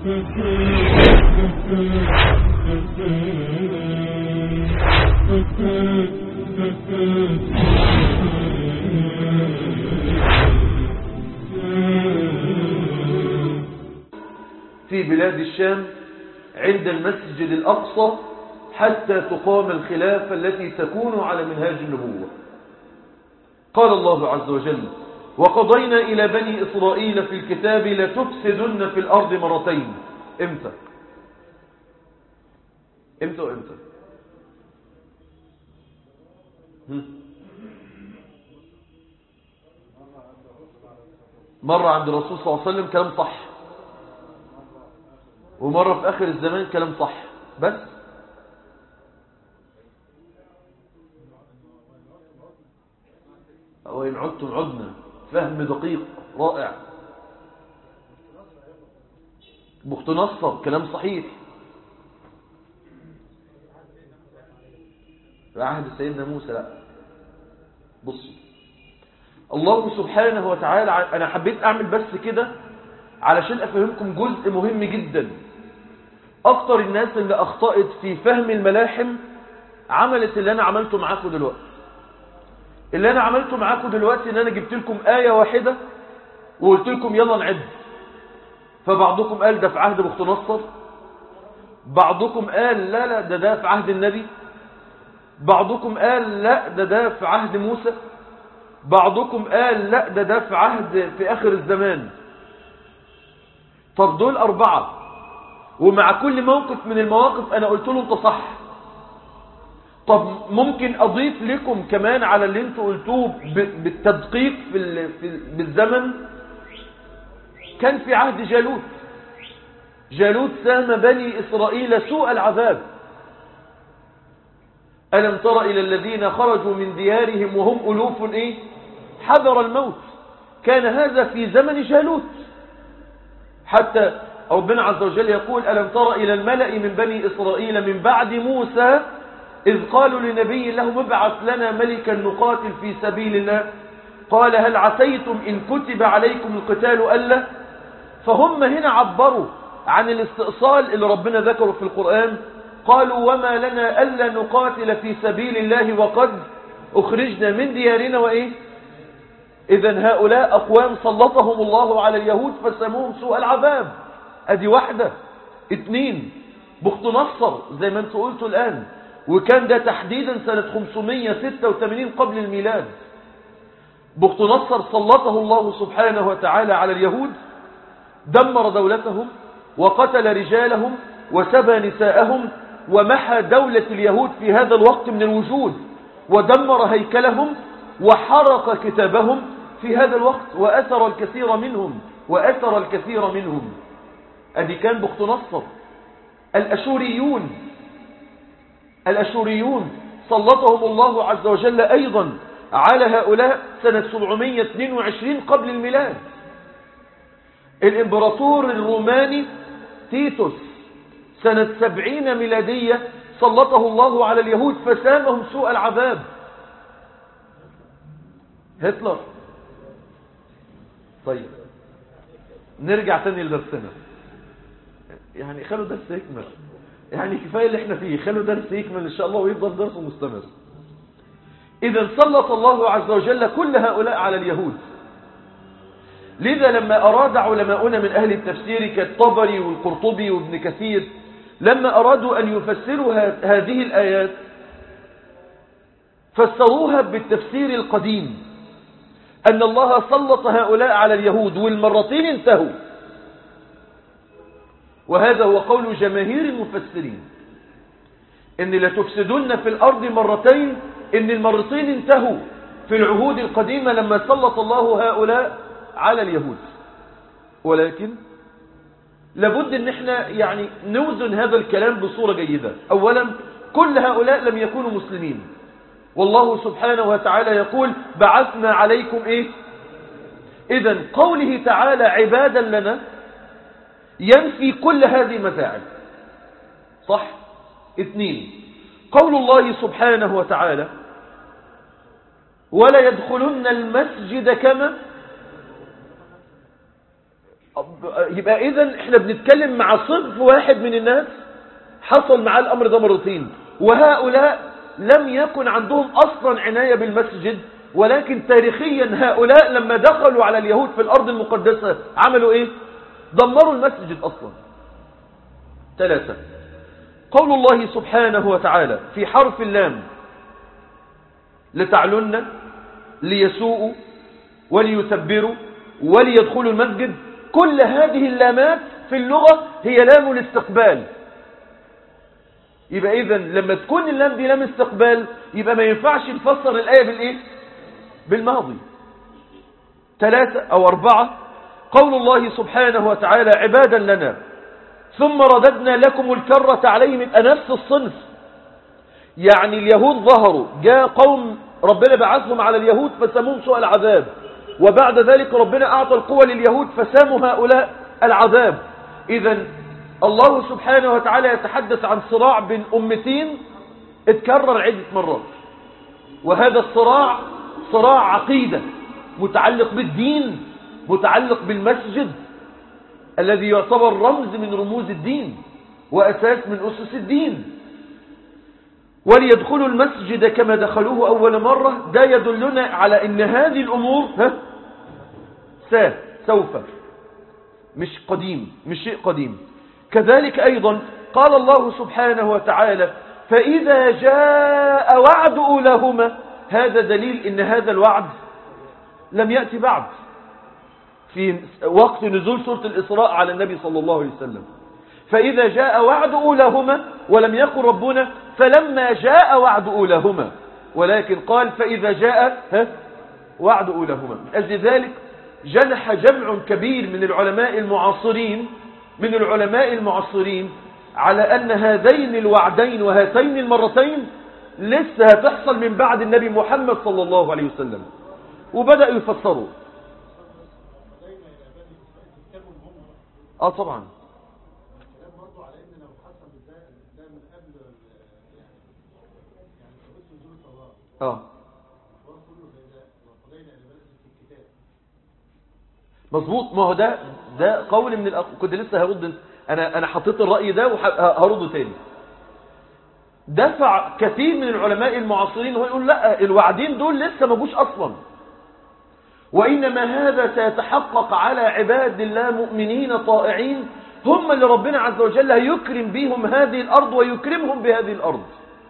في بلاد الشام عند المسجد الأقصى حتى تقام الخلافة التي تكون على منهاج النبوة قال الله عز وجل وقضينا إلى بني إسرائيل في الكتاب لتفسدن في الأرض مرتين امتى امتى وامتى هم؟ مرة عند الرسول صلى الله عليه وسلم كلام صح ومرة في آخر الزمان كلام صح بس وإن عدتم عدنا فهم دقيق رائع بخت نصر كلام صحيح في عهد سيدنا موسى لا بصوا الله سبحانه وتعالى أنا حبيت أعمل بس كده علشان أفهمكم جزء مهم جدا أكتر الناس اللي أخطأت في فهم الملاحم عملت اللي أنا عملته معاكم دلوقتي اللي أنا عملته معاكم دلوقتي إن أنا جبت لكم آية واحدة وقلت لكم يلا نعد فبعضكم قال ده في عهد بخت نصر بعضكم قال لا لا ده ده في عهد النبي بعضكم قال لا ده ده في عهد موسى بعضكم قال لا ده ده في عهد في آخر الزمان طب دول أربعة ومع كل موقف من المواقف أنا قلت له أنت صح طب ممكن أضيف لكم كمان على اللي انتوا قلتوه بالتدقيق في, ال... في ال... بالزمن كان في عهد جالوت جالوت سام بني إسرائيل سوء العذاب ألم تر إلى الذين خرجوا من ديارهم وهم ألوف إيه؟ حذر الموت كان هذا في زمن جالوت حتى ربنا عز وجل يقول ألم تر إلى الملأ من بني إسرائيل من بعد موسى إذ قالوا لنبي لهم ابعث لنا ملكا نقاتل في سبيل الله قال هل عسيتم إن كتب عليكم القتال ألا فهم هنا عبروا عن الاستئصال اللي ربنا ذكره في القرآن قالوا وما لنا ألا نقاتل في سبيل الله وقد أخرجنا من ديارنا وإيه إذا هؤلاء أقوام سلطهم الله على اليهود فسموهم سوء العذاب أدي واحدة اتنين بخت نصر زي ما انتوا قلتوا الآن وكان ده تحديدا سنة 586 قبل الميلاد بخت نصر سلطه الله سبحانه وتعالى على اليهود دمر دولتهم وقتل رجالهم وسبى نساءهم ومحى دولة اليهود في هذا الوقت من الوجود ودمر هيكلهم وحرق كتابهم في هذا الوقت وأثر الكثير منهم وأثر الكثير منهم أدي كان بخت نصر الأشوريون الأشوريون سلطهم الله عز وجل أيضا على هؤلاء سنة 722 قبل الميلاد الإمبراطور الروماني تيتوس سنة 70 ميلادية سلطه الله على اليهود فسامهم سوء العذاب هتلر طيب نرجع تاني لدرسنا يعني خلوا درس يكمل يعني كفاية اللي احنا فيه خلوا درس يكمل ان شاء الله ويفضل درسه مستمر اذا سلط الله عز وجل كل هؤلاء على اليهود لذا لما أراد علماؤنا من أهل التفسير كالطبري والقرطبي وابن كثير لما أرادوا أن يفسروا هذه الآيات فسروها بالتفسير القديم أن الله سلط هؤلاء على اليهود والمرتين انتهوا وهذا هو قول جماهير المفسرين ان لتفسدن في الارض مرتين ان المرتين انتهوا في العهود القديمة لما سلط الله هؤلاء على اليهود ولكن لابد ان احنا يعني نوزن هذا الكلام بصورة جيدة اولا كل هؤلاء لم يكونوا مسلمين والله سبحانه وتعالى يقول بعثنا عليكم ايه اذا قوله تعالى عبادا لنا ينفي كل هذه المتاعب صح اثنين قول الله سبحانه وتعالى ولا يدخلن المسجد كما يبقى إذا احنا بنتكلم مع صنف واحد من الناس حصل معاه الأمر ده مرتين وهؤلاء لم يكن عندهم أصلا عناية بالمسجد ولكن تاريخيا هؤلاء لما دخلوا على اليهود في الأرض المقدسة عملوا إيه دمروا المسجد أصلا ثلاثة قول الله سبحانه وتعالى في حرف اللام لتعلن ليسوءوا وليتبروا وليدخلوا المسجد كل هذه اللامات في اللغة هي لام الاستقبال يبقى إذا لما تكون اللام دي لام استقبال يبقى ما ينفعش نفسر الآية بالإيه بالماضي ثلاثة أو أربعة قول الله سبحانه وتعالى عبادا لنا ثم رددنا لكم الكرة عليهم يبقى نفس الصنف يعني اليهود ظهروا جاء قوم ربنا بعثهم على اليهود فسموهم سوء العذاب وبعد ذلك ربنا أعطى القوة لليهود فساموا هؤلاء العذاب إذا الله سبحانه وتعالى يتحدث عن صراع بين أمتين اتكرر عدة مرات وهذا الصراع صراع عقيدة متعلق بالدين متعلق بالمسجد الذي يعتبر رمز من رموز الدين وأساس من أسس الدين وليدخلوا المسجد كما دخلوه أول مرة ده يدلنا على أن هذه الأمور ها سا سوف مش قديم مش شيء قديم كذلك أيضا قال الله سبحانه وتعالى فإذا جاء وعد أولاهما هذا دليل أن هذا الوعد لم يأتي بعد في وقت نزول سورة الإسراء على النبي صلى الله عليه وسلم فإذا جاء وعد أولاهما ولم يقل ربنا فلما جاء وعد أولاهما ولكن قال فإذا جاء ها وعد أولاهما من أجل ذلك جنح جمع كبير من العلماء المعاصرين من العلماء المعاصرين على أن هذين الوعدين وهاتين المرتين لسه هتحصل من بعد النبي محمد صلى الله عليه وسلم وبدأوا يفسروا اه طبعا اه مظبوط ما هو ده ده قول من الأق... كنت لسه هرد انا انا حطيت الراي ده وهرده تاني دفع كثير من العلماء المعاصرين وهو يقول لا الوعدين دول لسه ما جوش اصلا وانما هذا سيتحقق على عباد الله مؤمنين طائعين هم اللي ربنا عز وجل هيكرم بهم هذه الارض ويكرمهم بهذه الارض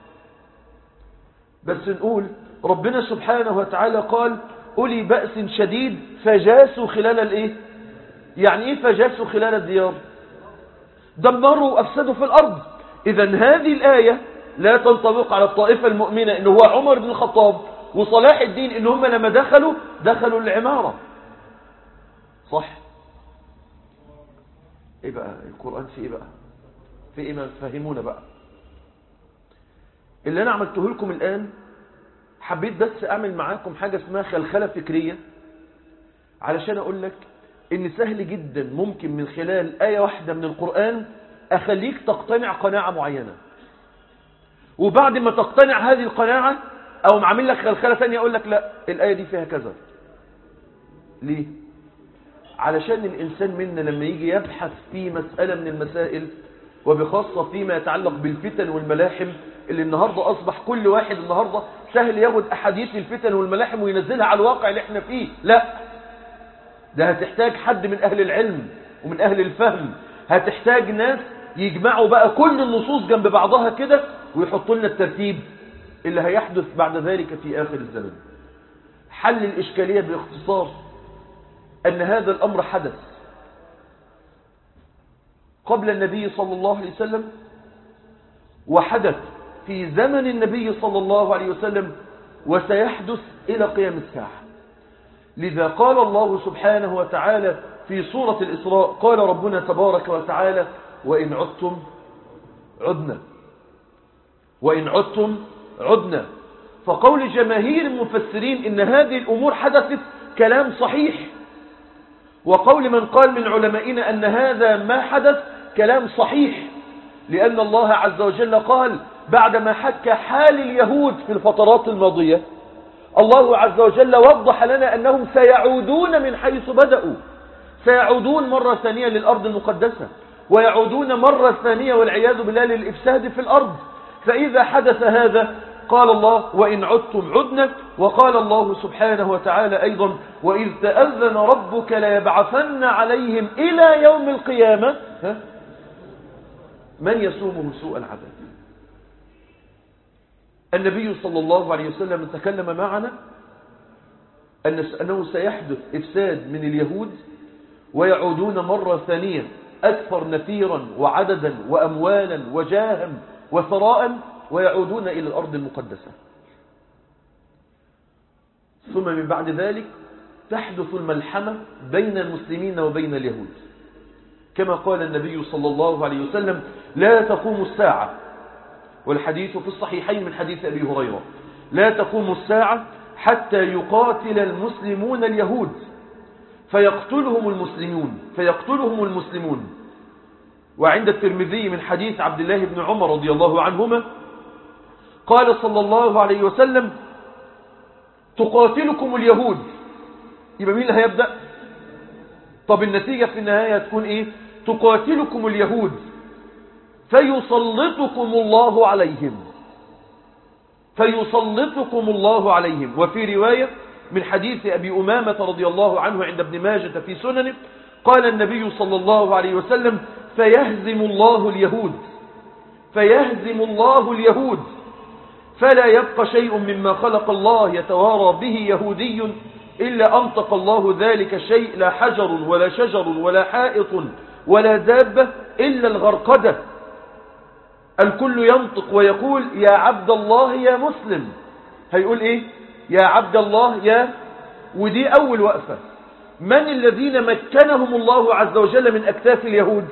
بس نقول ربنا سبحانه وتعالى قال أولي بأس شديد فجاسوا خلال الايه يعني ايه فجاسوا خلال الديار دمروا وافسدوا في الارض اذا هذه الآية لا تنطبق على الطائفة المؤمنة انه هو عمر بن الخطاب وصلاح الدين ان هم لما دخلوا دخلوا العمارة صح ايه بقى القرآن في ايه بقى في ايه ما تفهمونا بقى اللي انا عملته لكم الان حبيت بس اعمل معاكم حاجة اسمها خلخلة فكرية علشان اقول لك ان سهل جدا ممكن من خلال آية واحدة من القرآن اخليك تقتنع قناعة معينة وبعد ما تقتنع هذه القناعة او معامل لك خلخلة ثانية اقول لك لا الآية دي فيها كذا ليه علشان الانسان منا لما يجي يبحث في مسألة من المسائل وبخاصة فيما يتعلق بالفتن والملاحم اللي النهاردة أصبح كل واحد النهاردة سهل ياخد أحاديث الفتن والملاحم وينزلها على الواقع اللي احنا فيه لا ده هتحتاج حد من أهل العلم ومن أهل الفهم هتحتاج ناس يجمعوا بقى كل النصوص جنب بعضها كده ويحطوا لنا الترتيب اللي هيحدث بعد ذلك في آخر الزمن حل الإشكالية باختصار أن هذا الأمر حدث قبل النبي صلى الله عليه وسلم وحدث في زمن النبي صلى الله عليه وسلم وسيحدث إلى قيام الساعة لذا قال الله سبحانه وتعالى في سورة الإسراء قال ربنا تبارك وتعالى وإن عدتم عدنا وإن عدتم عدنا فقول جماهير المفسرين إن هذه الأمور حدثت كلام صحيح وقول من قال من علمائنا أن هذا ما حدث كلام صحيح لأن الله عز وجل قال بعدما حكى حال اليهود في الفترات الماضية الله عز وجل وضح لنا أنهم سيعودون من حيث بدأوا سيعودون مرة ثانية للأرض المقدسة ويعودون مرة ثانية والعياذ بالله للإفساد في الأرض فإذا حدث هذا قال الله وإن عدتم عدنا وقال الله سبحانه وتعالى أيضا وإذ تأذن ربك ليبعثن عليهم إلى يوم القيامة ها؟ من يسومه سوء العذاب النبي صلى الله عليه وسلم تكلم معنا أنه سيحدث إفساد من اليهود ويعودون مرة ثانية أكثر نفيرا وعددا وأموالا وجاها وثراء ويعودون إلى الأرض المقدسة ثم من بعد ذلك تحدث الملحمة بين المسلمين وبين اليهود كما قال النبي صلى الله عليه وسلم لا تقوم الساعة والحديث في الصحيحين من حديث أبي هريرة لا تقوم الساعة حتى يقاتل المسلمون اليهود فيقتلهم المسلمون فيقتلهم المسلمون وعند الترمذي من حديث عبد الله بن عمر رضي الله عنهما قال صلى الله عليه وسلم تقاتلكم اليهود يبقى مين اللي هيبدأ طب النتيجة في النهاية تكون ايه تقاتلكم اليهود فيسلطكم الله عليهم فيسلطكم الله عليهم وفي رواية من حديث أبي أمامة رضي الله عنه عند ابن ماجة في سننه قال النبي صلى الله عليه وسلم فيهزم الله اليهود فيهزم الله اليهود فلا يبقى شيء مما خلق الله يتوارى به يهودي إلا أنطق الله ذلك الشيء لا حجر ولا شجر ولا حائط ولا دابة إلا الغرقدة الكل ينطق ويقول يا عبد الله يا مسلم هيقول ايه يا عبد الله يا ودي اول وقفة من الذين مكنهم الله عز وجل من اكتاف اليهود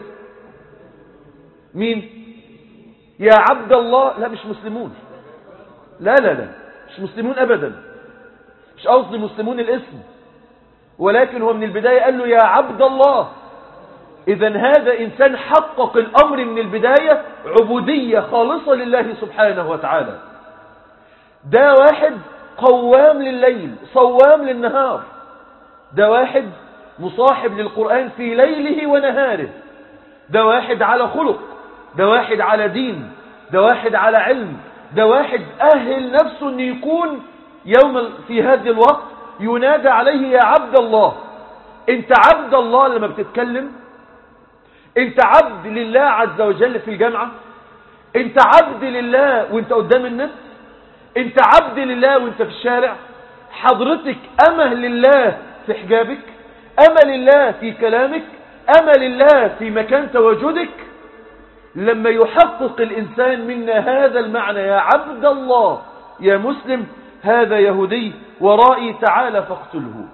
مين يا عبد الله لا مش مسلمون لا لا لا مش مسلمون ابدا مش قصدي مسلمون الاسم ولكن هو من البداية قال له يا عبد الله إذا هذا إنسان حقق الأمر من البداية عبودية خالصة لله سبحانه وتعالى ده واحد قوام لليل صوام للنهار ده واحد مصاحب للقرآن في ليله ونهاره ده واحد على خلق ده واحد على دين ده واحد على علم ده واحد أهل نفسه أن يكون يوم في هذا الوقت ينادى عليه يا عبد الله انت عبد الله لما بتتكلم انت عبد لله عز وجل في الجامعة انت عبد لله وانت قدام الناس انت عبد لله وانت في الشارع حضرتك أمه لله في حجابك أمة لله في كلامك أمة لله في مكان تواجدك لما يحقق الإنسان منا هذا المعنى يا عبد الله يا مسلم هذا يهودي ورائي تعالى فاقتله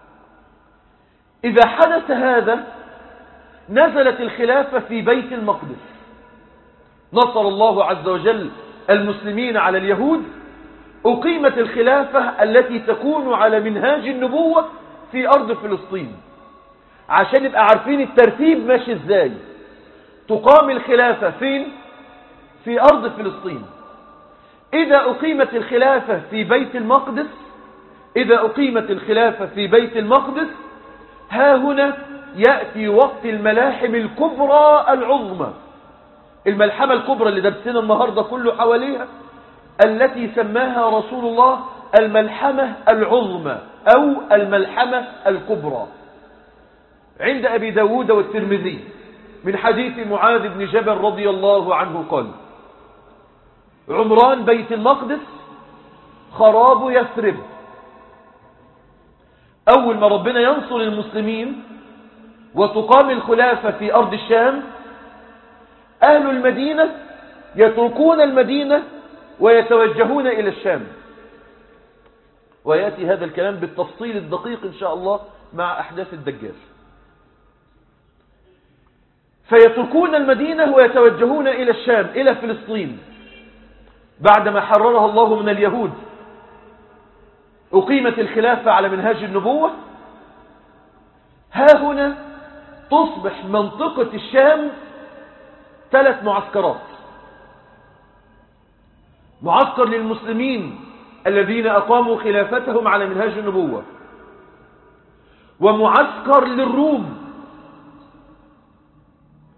إذا حدث هذا نزلت الخلافة في بيت المقدس نصر الله عز وجل المسلمين على اليهود أقيمت الخلافة التي تكون على منهاج النبوة في أرض فلسطين عشان يبقى عارفين الترتيب ماشي ازاي تقام الخلافة فين في أرض فلسطين إذا أقيمت الخلافة في بيت المقدس إذا أقيمت الخلافة في بيت المقدس ها هنا يأتي وقت الملاحم الكبرى العظمى الملحمة الكبرى اللي درسنا النهاردة كله حواليها التي سماها رسول الله الملحمة العظمى أو الملحمة الكبرى عند أبي داود والترمذي من حديث معاذ بن جبل رضي الله عنه قال عمران بيت المقدس خراب يثرب أول ما ربنا ينصر المسلمين وتقام الخلافة في أرض الشام أهل المدينة يتركون المدينة ويتوجهون إلى الشام ويأتي هذا الكلام بالتفصيل الدقيق إن شاء الله مع أحداث الدجال فيتركون المدينة ويتوجهون إلى الشام إلى فلسطين بعدما حررها الله من اليهود أقيمت الخلافة على منهاج النبوة ها هنا تصبح منطقة الشام ثلاث معسكرات معسكر للمسلمين الذين أقاموا خلافتهم على منهاج النبوة ومعسكر للروم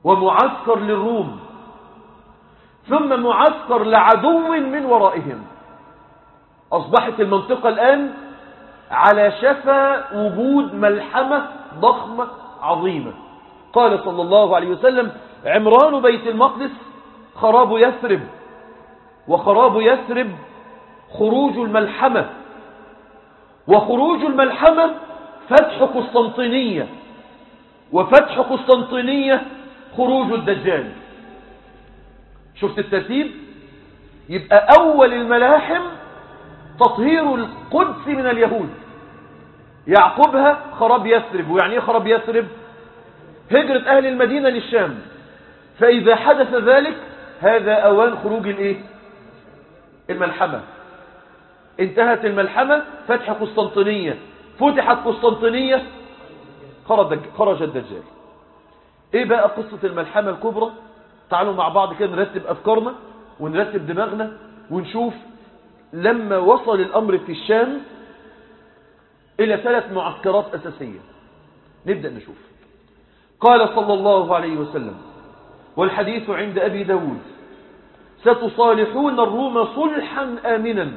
ومعسكر للروم ثم معسكر لعدو من ورائهم أصبحت المنطقة الآن على شفا وجود ملحمة ضخمة عظيمة قال صلى الله عليه وسلم عمران بيت المقدس خراب يثرب وخراب يثرب خروج الملحمة وخروج الملحمة فتح قسطنطينية وفتح قسطنطينية خروج الدجال شفت الترتيب يبقى أول الملاحم تطهير القدس من اليهود يعقبها خراب يثرب ويعني ايه خراب يثرب هجرة أهل المدينة للشام فإذا حدث ذلك هذا أوان خروج الايه الملحمة انتهت الملحمة فتح قسطنطينية فتحت قسطنطينية خرج الدجال ايه بقى قصة الملحمة الكبرى تعالوا مع بعض كده نرتب أفكارنا ونرتب دماغنا ونشوف لما وصل الأمر في الشام إلى ثلاث معسكرات أساسية نبدأ نشوف قال صلى الله عليه وسلم والحديث عند أبي داود ستصالحون الروم صلحا آمنا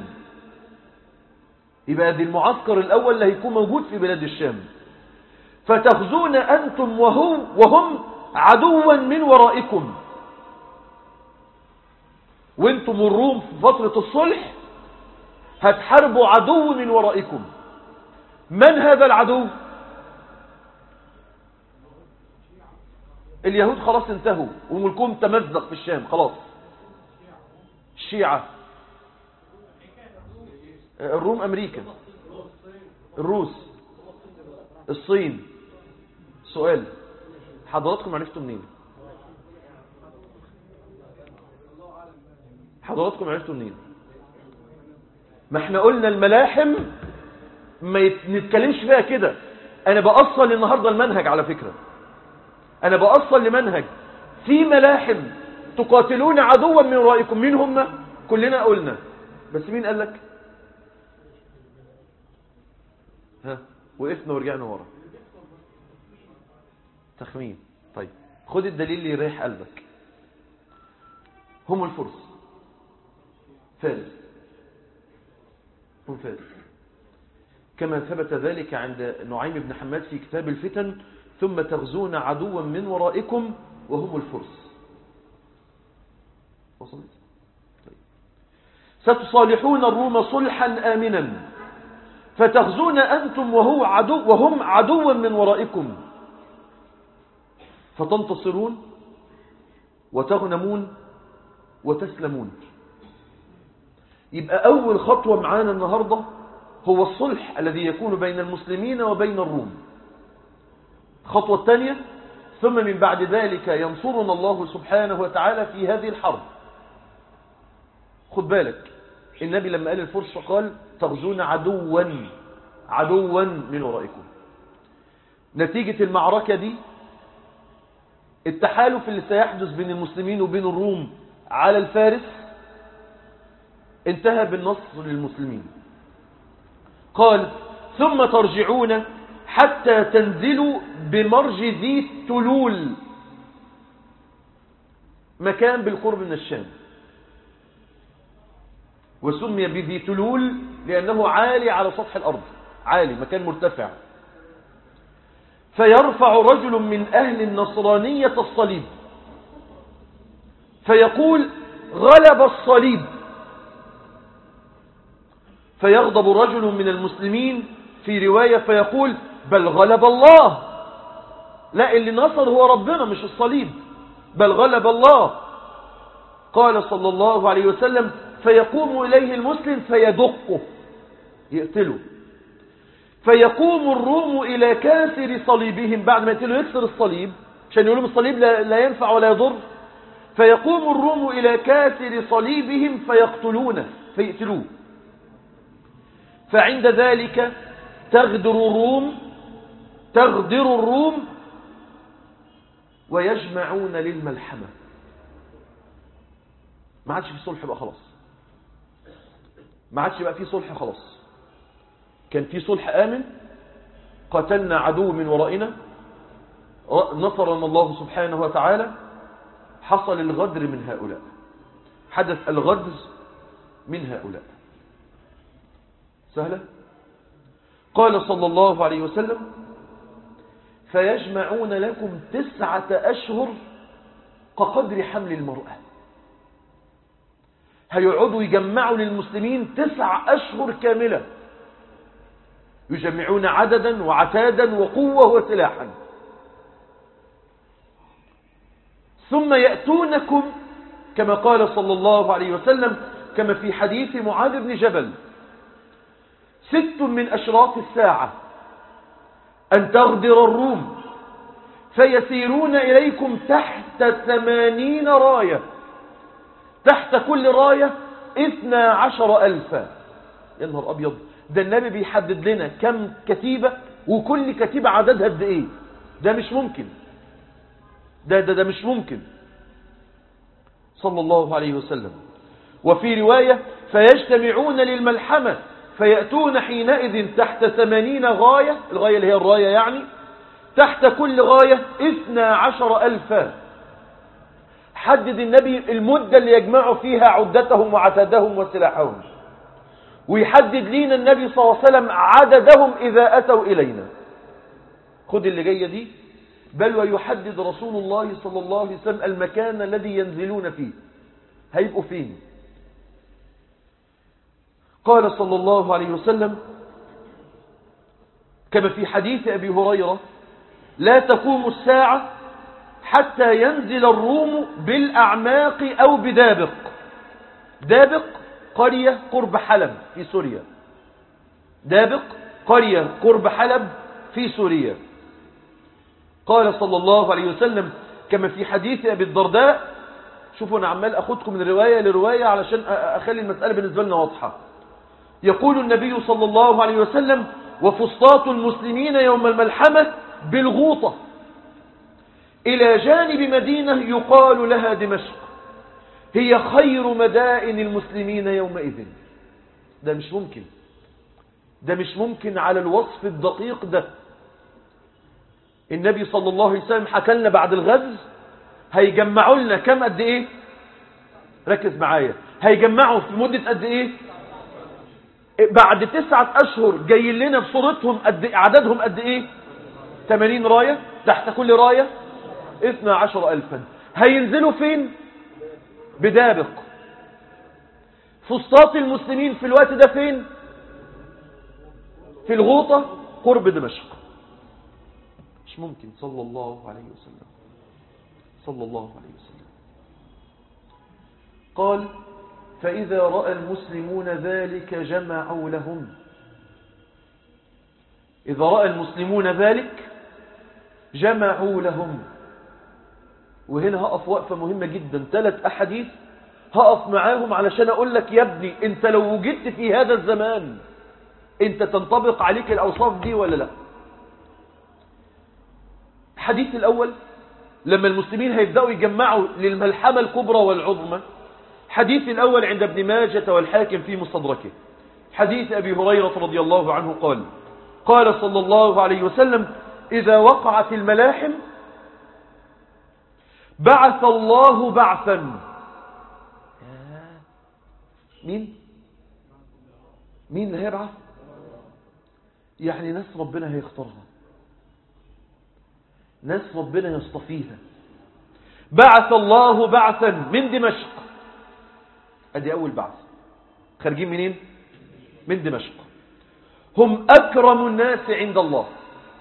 يبقى دي المعسكر الأول اللي هيكون موجود في بلاد الشام فتغزون أنتم وهم, وهم عدوا من ورائكم وانتم الروم في فترة الصلح هتحاربوا عدو من ورائكم من هذا العدو اليهود خلاص انتهوا وملكهم تمزق في الشام خلاص الشيعة الروم أمريكا الروس الصين سؤال حضراتكم عرفتوا منين حضراتكم عرفتوا منين ما احنا قلنا الملاحم ما نتكلمش فيها كده انا بأصل النهاردة المنهج على فكرة انا بأصل لمنهج في ملاحم تقاتلون عدوا من رأيكم مين هم كلنا قلنا بس مين قال لك ها وقفنا ورجعنا ورا تخمين طيب خد الدليل اللي يريح قلبك هم الفرس فارس هم فارس كما ثبت ذلك عند نعيم بن حماد في كتاب الفتن ثم تغزون عدوا من ورائكم وهم الفرس وصلت طيب. ستصالحون الروم صلحا آمنا فتغزون أنتم وهو عدو وهم عدوا من ورائكم فتنتصرون وتغنمون وتسلمون يبقى أول خطوة معانا النهاردة هو الصلح الذي يكون بين المسلمين وبين الروم الخطوة الثانية ثم من بعد ذلك ينصرنا الله سبحانه وتعالى في هذه الحرب خد بالك النبي لما قال الفرس قال تغزون عدوا عدوا من ورائكم نتيجة المعركة دي التحالف اللي سيحدث بين المسلمين وبين الروم على الفارس انتهى بالنصر للمسلمين قال ثم ترجعون حتى تنزلوا بمرج ذي تلول مكان بالقرب من الشام وسمي بذي تلول لأنه عالي على سطح الأرض عالي مكان مرتفع فيرفع رجل من أهل النصرانية الصليب فيقول غلب الصليب فيغضب رجل من المسلمين في رواية فيقول بل غلب الله لا اللي نصر هو ربنا مش الصليب بل غلب الله قال صلى الله عليه وسلم فيقوم إليه المسلم فيدقه يقتله فيقوم الروم إلى كاسر صليبهم بعد ما يقتلوا يكسر الصليب عشان يقولوا الصليب لا ينفع ولا يضر فيقوم الروم إلى كاسر صليبهم فيقتلونه فيقتلوه فعند ذلك تغدر الروم تغدر الروم ويجمعون للملحمة ما عادش في صلح بقى خلاص ما عادش بقى في صلح خلاص كان في صلح آمن قتلنا عدو من ورائنا نصرنا الله سبحانه وتعالى حصل الغدر من هؤلاء حدث الغدر من هؤلاء سهلة قال صلى الله عليه وسلم فيجمعون لكم تسعة أشهر كقدر حمل المرأة هيقعدوا يجمعوا للمسلمين تسع أشهر كاملة يجمعون عددا وعتادا وقوة وسلاحا ثم يأتونكم كما قال صلى الله عليه وسلم كما في حديث معاذ بن جبل ست من أشراط الساعة أن تغدر الروم فيسيرون إليكم تحت ثمانين راية تحت كل راية اثنا عشر ألفا يا نهار أبيض ده النبي بيحدد لنا كم كتيبة وكل كتيبة عددها قد ايه ده مش ممكن ده ده ده مش ممكن صلى الله عليه وسلم وفي رواية فيجتمعون للملحمة فيأتون حينئذ تحت ثمانين غاية الغاية اللي هي الراية يعني تحت كل غاية اثنى عشر ألفا حدد النبي المدة اللي يجمعوا فيها عدتهم وعتادهم وسلاحهم ويحدد لينا النبي صلى الله عليه وسلم عددهم إذا أتوا إلينا خد اللي جاية دي بل ويحدد رسول الله صلى الله عليه وسلم المكان الذي ينزلون فيه هيبقوا فين قال صلى الله عليه وسلم كما في حديث أبي هريرة لا تقوم الساعة حتى ينزل الروم بالأعماق أو بدابق دابق قرية قرب حلب في سوريا دابق قرية قرب حلب في سوريا قال صلى الله عليه وسلم كما في حديث أبي الدرداء شوفوا أنا عمال أخذكم من رواية لرواية علشان أخلي المسألة بالنسبة لنا واضحة يقول النبي صلى الله عليه وسلم وفسطاط المسلمين يوم الملحمة بالغوطة إلى جانب مدينة يقال لها دمشق هي خير مدائن المسلمين يومئذ ده مش ممكن ده مش ممكن على الوصف الدقيق ده النبي صلى الله عليه وسلم حكى لنا بعد الغزو هيجمعوا لنا كم قد ايه ركز معايا هيجمعوا في مدة قد ايه بعد تسعة اشهر جايين لنا بصورتهم قد عددهم قد ايه 80 راية تحت كل راية 12 ألفا هينزلوا فين بدابق فسطاط المسلمين في الوقت ده فين في الغوطة قرب دمشق مش ممكن صلى الله عليه وسلم صلى الله عليه وسلم قال فإذا رأى المسلمون ذلك جمعوا لهم إذا رأى المسلمون ذلك جمعوا لهم وهنا هقف وقفة مهمة جدا ثلاث أحاديث هقف معاهم علشان أقول لك يا ابني أنت لو وجدت في هذا الزمان أنت تنطبق عليك الأوصاف دي ولا لا الحديث الأول لما المسلمين هيبدأوا يجمعوا للملحمة الكبرى والعظمى حديث الأول عند ابن ماجة والحاكم في مستدركه حديث أبي هريرة رضي الله عنه قال قال صلى الله عليه وسلم إذا وقعت الملاحم بعث الله بعثا مين مين اللي هيبعث يعني ناس ربنا هيختارها ناس ربنا يصطفيها بعث الله بعثا من دمشق ادي اول بعث خارجين منين من دمشق هم اكرم الناس عند الله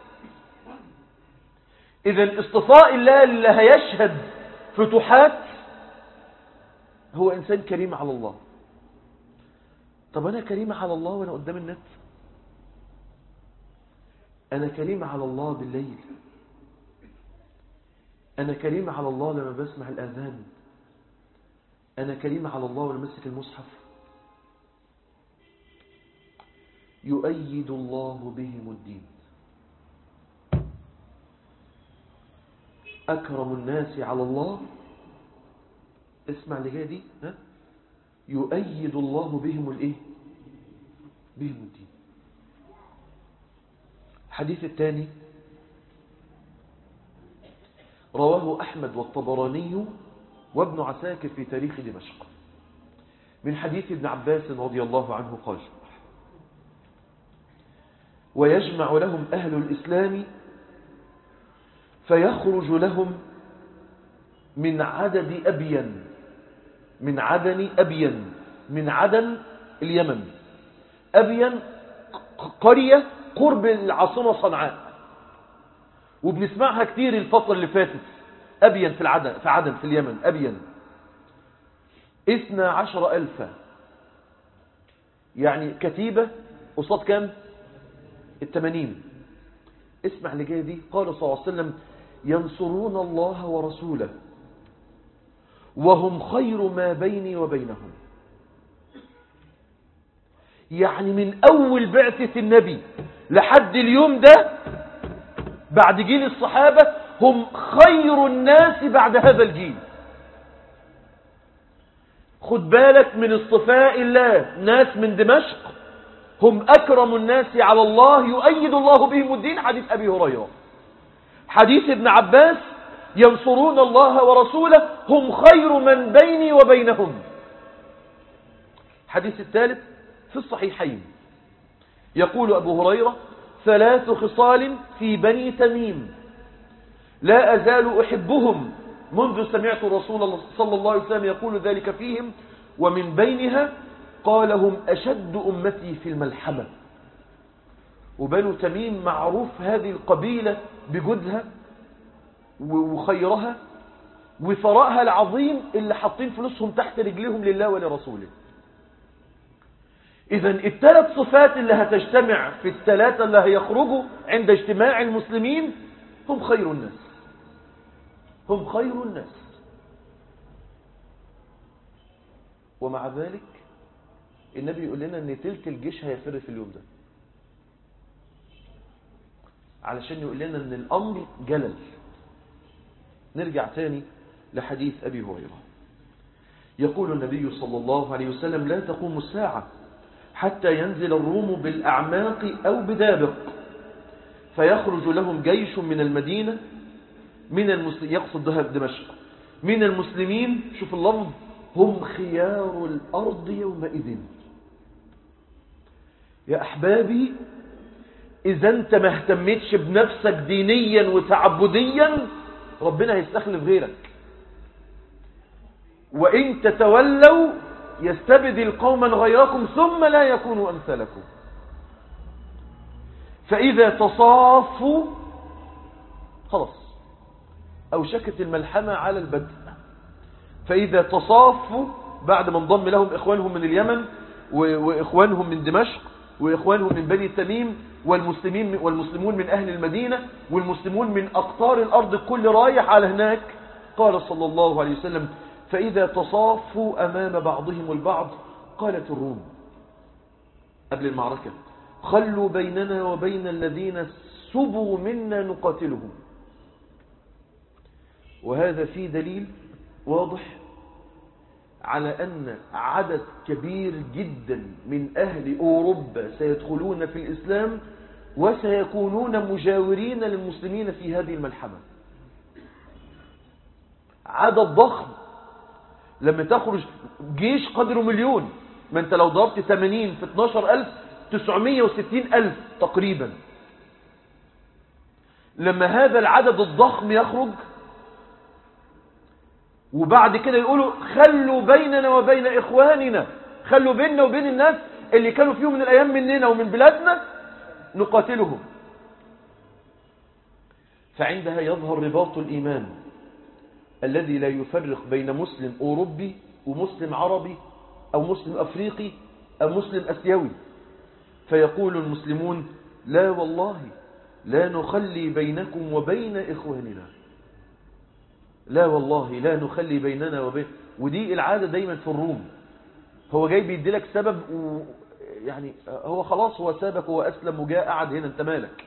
اذا اصطفاء الله اللي هيشهد فتوحات هو انسان كريم على الله طب انا كريم على الله وانا قدام النت انا كريم على الله بالليل أنا كريم على الله لما بسمع الأذان أنا كريم على الله وأنا مسك المصحف يؤيد الله بهم الدين أكرم الناس على الله اسمع اللي جايه دي ها يؤيد الله بهم الايه بهم الدين الحديث الثاني رواه أحمد والطبراني وابن عساكر في تاريخ دمشق من حديث ابن عباس رضي الله عنه قال ويجمع لهم أهل الإسلام فيخرج لهم من عدد أبين من عدن أبين من عدن اليمن أبين قرية قرب العاصمة صنعاء وبنسمعها كتير الفترة اللي فاتت أبين في العدن في عدن في اليمن أبين اثنى عشر ألفا يعني كتيبة قصاد كام التمانين اسمع اللي جاي دي قال صلى الله عليه وسلم ينصرون الله ورسوله وهم خير ما بيني وبينهم يعني من أول بعثة النبي لحد اليوم ده بعد جيل الصحابة هم خير الناس بعد هذا الجيل خد بالك من اصطفاء الله ناس من دمشق هم أكرم الناس على الله يؤيد الله بهم الدين حديث أبي هريرة حديث ابن عباس ينصرون الله ورسوله هم خير من بيني وبينهم حديث الثالث في الصحيحين يقول أبو هريرة ثلاث خصال في بني تميم لا أزال أحبهم منذ سمعت الرسول صلى الله عليه وسلم يقول ذلك فيهم ومن بينها قال هم أشد أمتي في الملحمة وبنو تميم معروف هذه القبيلة بجدها وخيرها وثراءها العظيم اللي حاطين فلوسهم تحت رجلهم لله ولرسوله إذا الثلاث صفات اللي هتجتمع في الثلاثة اللي هيخرجوا عند اجتماع المسلمين هم خير الناس هم خير الناس ومع ذلك النبي يقول لنا ان تلك الجيش هيفر في اليوم ده علشان يقول لنا ان الامر جلل نرجع تاني لحديث ابي هريره يقول النبي صلى الله عليه وسلم لا تقوم الساعه حتى ينزل الروم بالاعماق او بدابق فيخرج لهم جيش من المدينه من المسلمين يقصد ذهب دمشق من المسلمين شوف اللفظ هم خيار الأرض يومئذ يا أحبابي إذا أنت ما اهتمتش بنفسك دينيا وتعبديا ربنا هيستخلف غيرك وإن تتولوا يستبدل قوما غيركم ثم لا يكونوا أمثالكم فإذا تصافوا خلاص أوشكت الملحمة على البدء فإذا تصافوا بعد ما انضم لهم إخوانهم من اليمن وإخوانهم من دمشق وإخوانهم من بني تميم والمسلمين والمسلمون من أهل المدينة والمسلمون من أقطار الأرض كل رايح على هناك قال صلى الله عليه وسلم فإذا تصافوا أمام بعضهم البعض قالت الروم قبل المعركة خلوا بيننا وبين الذين سبوا منا نقاتلهم وهذا فيه دليل واضح على أن عدد كبير جدا من أهل أوروبا سيدخلون في الإسلام وسيكونون مجاورين للمسلمين في هذه الملحمة عدد ضخم لما تخرج جيش قدره مليون ما انت لو ضربت 80 في 12 ألف 960 ألف تقريبا لما هذا العدد الضخم يخرج وبعد كده يقولوا خلوا بيننا وبين إخواننا خلوا بيننا وبين الناس اللي كانوا فيهم من الأيام مننا ومن بلادنا نقاتلهم فعندها يظهر رباط الإيمان الذي لا يفرق بين مسلم أوروبي ومسلم عربي أو مسلم أفريقي أو مسلم أسيوي فيقول المسلمون لا والله لا نخلي بينكم وبين إخواننا لا والله لا نخلي بيننا وبين ودي العادة دايما في الروم هو جاي بيدي لك سبب و... يعني هو خلاص هو سابك هو أسلم وجاء قعد هنا انت مالك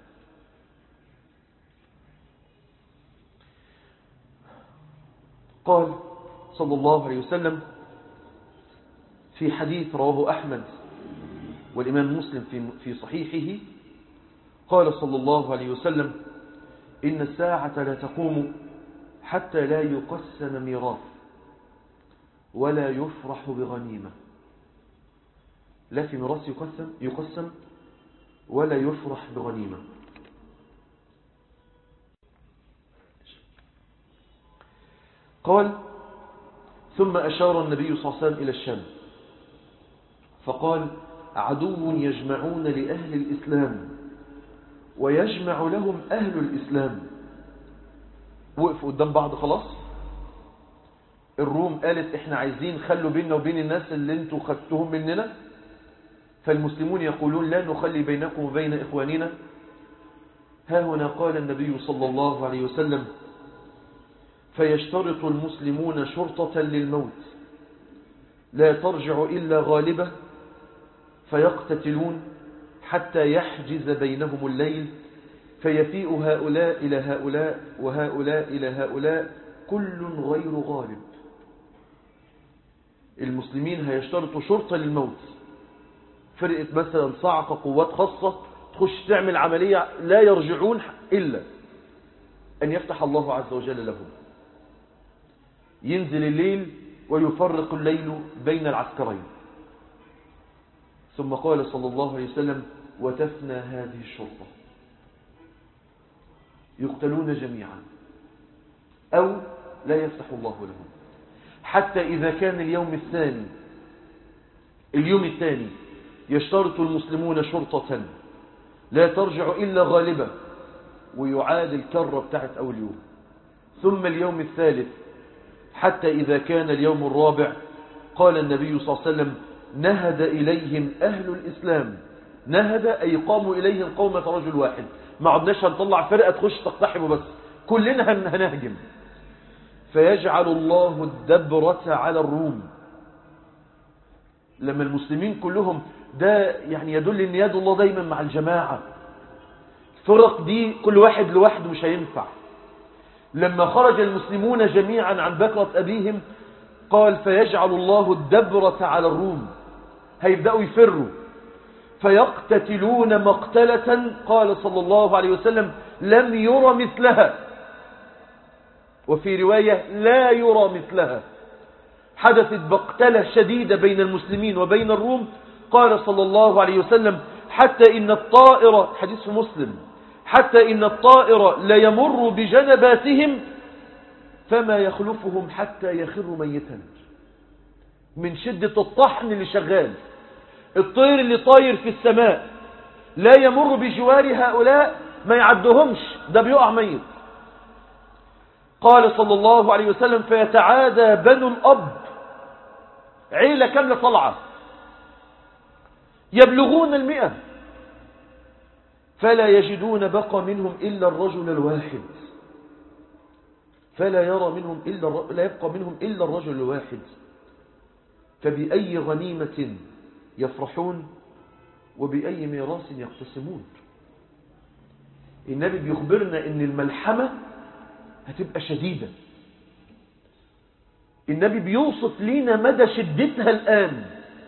قال صلى الله عليه وسلم في حديث رواه أحمد والإمام مسلم في في صحيحه قال صلى الله عليه وسلم إن الساعة لا تقوم حتى لا يقسم ميراث ولا يفرح بغنيمة لا في ميراث يقسم, يقسم ولا يفرح بغنيمة قال ثم أشار النبي صلى الله عليه وسلم إلى الشام فقال عدو يجمعون لأهل الإسلام ويجمع لهم أهل الإسلام وقفوا قدام بعض خلاص الروم قالت احنا عايزين خلوا بيننا وبين الناس اللي انتوا خدتهم مننا فالمسلمون يقولون لا نخلي بينكم وبين إخواننا ها هنا قال النبي صلى الله عليه وسلم فيشترط المسلمون شرطة للموت لا ترجع إلا غالبة فيقتتلون حتى يحجز بينهم الليل فيفيء هؤلاء إلى هؤلاء وهؤلاء إلى هؤلاء كل غير غالب المسلمين هيشترطوا شرطة للموت فرقة مثلا صعقة قوات خاصة تخش تعمل عملية لا يرجعون إلا أن يفتح الله عز وجل لهم ينزل الليل ويفرق الليل بين العسكرين ثم قال صلى الله عليه وسلم وتفنى هذه الشرطة يقتلون جميعا أو لا يفتح الله لهم حتى إذا كان اليوم الثاني اليوم الثاني يشترط المسلمون شرطة لا ترجع إلا غالبة ويعاد الكرة بتاعت أول يوم ثم اليوم الثالث حتى إذا كان اليوم الرابع قال النبي صلى الله عليه وسلم نهد إليهم أهل الإسلام نهد أي قاموا إليهم قومة رجل واحد ما عدناش هنطلع فرقة تخش تقتحم بس كلنا هنهجم فيجعل الله الدبرة على الروم لما المسلمين كلهم ده يعني يدل ان يد الله دايما مع الجماعة الفرق دي كل واحد لوحده مش هينفع لما خرج المسلمون جميعا عن بكرة أبيهم قال فيجعل الله الدبرة على الروم هيبدأوا يفروا فيقتتلون مقتلة قال صلى الله عليه وسلم لم يرى مثلها وفي رواية لا يرى مثلها حدثت بقتلة شديدة بين المسلمين وبين الروم قال صلى الله عليه وسلم حتى إن الطائرة حديث مسلم حتى إن الطائر ليمر بجنباتهم فما يخلفهم حتى يخروا ميتا من شدة الطحن اللي شغال الطير اللي طاير في السماء لا يمر بجوار هؤلاء ما يعدهمش ده بيقع ميت قال صلى الله عليه وسلم فيتعادى بنو الأب عيلة كاملة طلعة يبلغون المئة فلا يجدون بقى منهم إلا الرجل الواحد فلا يرى منهم إلا لا يبقى منهم إلا الرجل الواحد فبأي غنيمة يفرحون وبأي ميراث يقتسمون النبي بيخبرنا ان الملحمة هتبقى شديدة النبي بيوصف لينا مدى شدتها الآن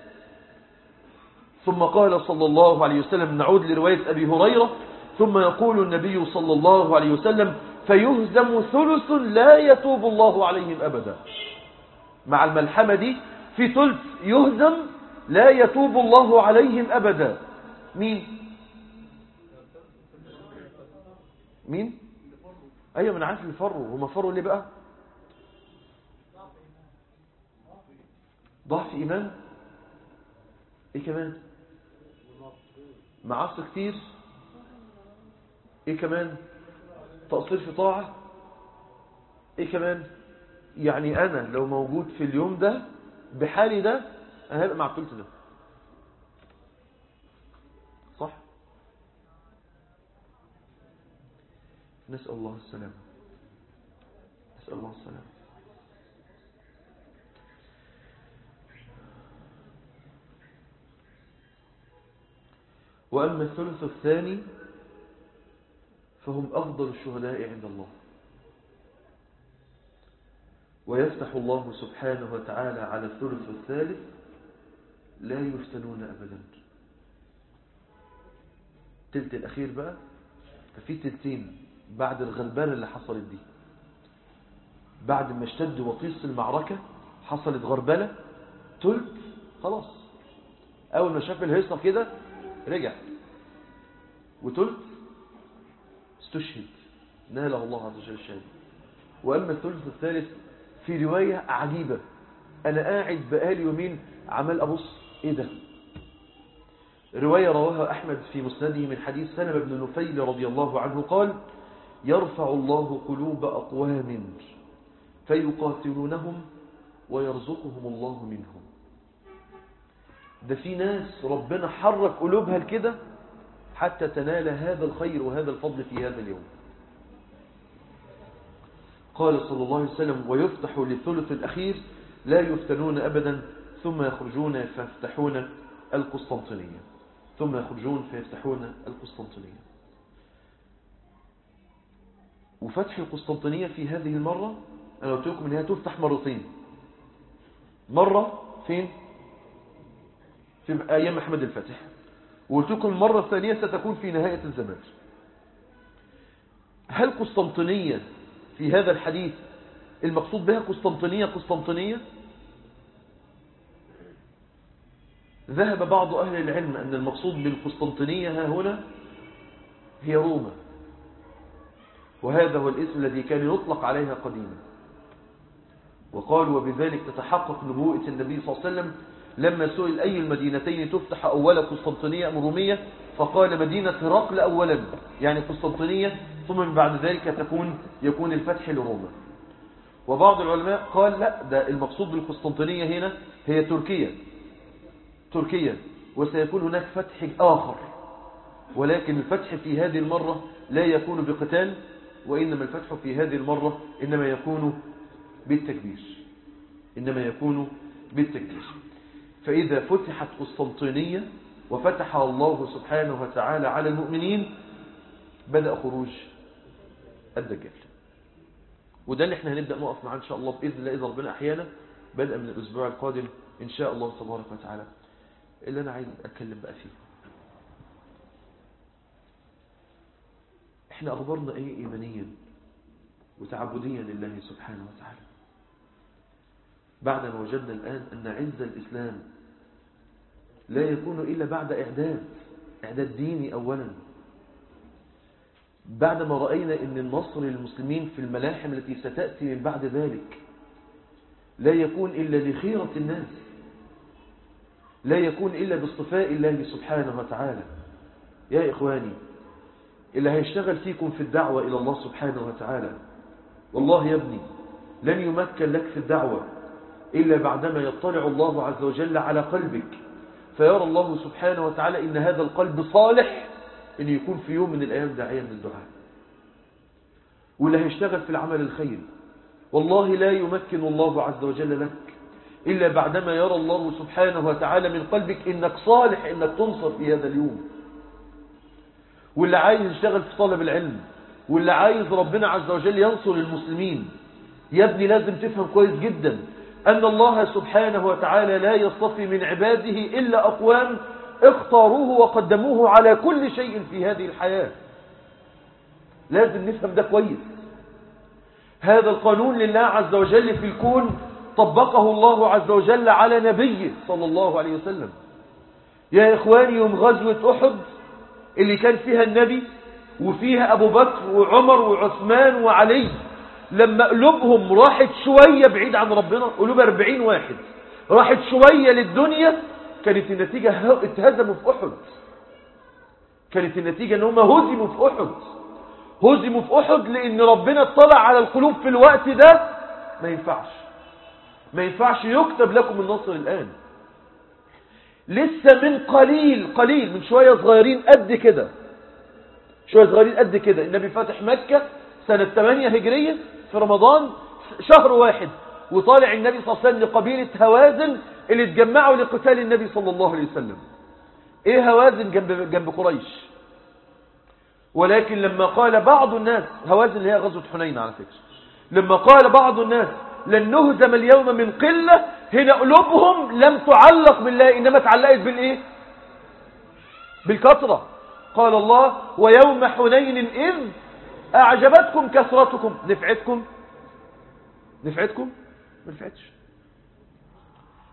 ثم قال صلى الله عليه وسلم نعود لرواية أبي هريرة ثم يقول النبي صلى الله عليه وسلم فيهزم ثلث لا يتوب الله عليهم أبدا مع الملحمة دي في ثلث يهزم لا يتوب الله عليهم أبدا مين مين أيوة من عارف اللي فروا هم فروا ليه بقى ضعف إيمان إيه كمان معاصي كتير إيه كمان تقصير في طاعة إيه كمان يعني أنا لو موجود في اليوم ده بحالي ده أنا هبقى مع الثلث ده صح نسأل الله السلامة نسأل الله السلامة وأما الثلث الثاني فهم أفضل الشهداء عند الله ويفتح الله سبحانه وتعالى على الثلث الثالث لا يفتنون أبدا تلت الأخير بقى ففي تلتين بعد الغلبان اللي حصلت دي بعد ما اشتد وطيس المعركة حصلت غربلة تلت خلاص أول ما شاف الهيصة كده رجع وتلت استشهد ناله الله عز وجل الشهادة وأما الثلث الثالث في رواية عجيبة أنا قاعد بقالي يومين عمال أبص إيه ده رواية رواها أحمد في مسنده من حديث سلمة بن نفيل رضي الله عنه قال يرفع الله قلوب أقوام فيقاتلونهم ويرزقهم الله منهم ده في ناس ربنا حرك قلوبها لكده حتى تنال هذا الخير وهذا الفضل في هذا اليوم قال صلى الله عليه وسلم ويفتح للثلث الأخير لا يفتنون أبدا ثم يخرجون فيفتحون القسطنطينية ثم يخرجون فيفتحون القسطنطينية وفتح القسطنطينية في هذه المرة أنا قلت لكم أنها تفتح مرتين مرة فين في أيام محمد الفتح وقلت لكم المرة الثانية ستكون في نهاية الزمان هل قسطنطينية في هذا الحديث المقصود بها قسطنطينية قسطنطينية ذهب بعض أهل العلم أن المقصود بالقسطنطينية ها هنا هي روما وهذا هو الاسم الذي كان يطلق عليها قديما وقال وبذلك تتحقق نبوءة النبي صلى الله عليه وسلم لما سئل أي المدينتين تفتح أولا قسطنطينية أم رومية فقال مدينة هرقل أولا يعني قسطنطينية ثم من بعد ذلك تكون يكون الفتح لروما وبعض العلماء قال لا ده المقصود بالقسطنطينية هنا هي تركيا تركيا وسيكون هناك فتح آخر ولكن الفتح في هذه المرة لا يكون بقتال وإنما الفتح في هذه المرة إنما يكون بالتكبير إنما يكون بالتكبير فإذا فتحت قسطنطينية وفتح الله سبحانه وتعالى على المؤمنين بدأ خروج الدجال وده اللي احنا هنبدأ نقف معاه إن شاء الله بإذن الله إذا ربنا أحيانا بدءا من الأسبوع القادم إن شاء الله تبارك وتعالى اللي أنا عايز أتكلم بقى فيه احنا أخبرنا ايه إيمانيا وتعبديا لله سبحانه وتعالى بعد ما وجدنا الآن أن عز الإسلام لا يكون إلا بعد إعداد إعداد ديني أولا بعد ما رأينا أن النصر للمسلمين في الملاحم التي ستأتي من بعد ذلك لا يكون إلا لخيرة الناس لا يكون إلا باصطفاء الله سبحانه وتعالى يا إخواني اللي هيشتغل فيكم في الدعوة إلى الله سبحانه وتعالى والله يا ابني لن يمكن لك في الدعوة إلا بعدما يطلع الله عز وجل على قلبك فيرى الله سبحانه وتعالى إن هذا القلب صالح أن يكون في يوم من الأيام داعيا للدعاء واللي هيشتغل في العمل الخير والله لا يمكن الله عز وجل لك إلا بعدما يرى الله سبحانه وتعالى من قلبك إنك صالح إنك تنصر في هذا اليوم واللي عايز يشتغل في طلب العلم واللي عايز ربنا عز وجل ينصر المسلمين يا ابني لازم تفهم كويس جدا أن الله سبحانه وتعالى لا يصطفي من عباده إلا أقوام اختاروه وقدموه على كل شيء في هذه الحياة لازم نفهم ده كويس هذا القانون لله عز وجل في الكون طبقه الله عز وجل على نبيه صلى الله عليه وسلم يا إخواني يوم غزوة أحد اللي كان فيها النبي وفيها أبو بكر وعمر وعثمان وعلي لما قلوبهم راحت شوية بعيد عن ربنا قلوب أربعين واحد راحت شوية للدنيا كانت النتيجة اتهزموا في أحد كانت النتيجة ان هم هزموا في أحد هزموا في أحد لأن ربنا اطلع على القلوب في الوقت ده ما ينفعش ما ينفعش يكتب لكم النصر الآن لسه من قليل قليل من شوية صغيرين قد كده شوية صغيرين قد كده النبي فاتح مكة سنة 8 هجرية في رمضان شهر واحد وطالع النبي صلى الله عليه وسلم لقبيلة هوازن اللي اتجمعوا لقتال النبي صلى الله عليه وسلم ايه هوازن جنب, جنب قريش ولكن لما قال بعض الناس هوازن اللي هي غزوة حنين على فكرة لما قال بعض الناس لن نهزم اليوم من قلة هنا قلوبهم لم تعلق بالله إنما تعلقت بالإيه بالكثرة قال الله ويوم حنين إذ أعجبتكم كثرتكم نفعتكم نفعتكم ما نفعتش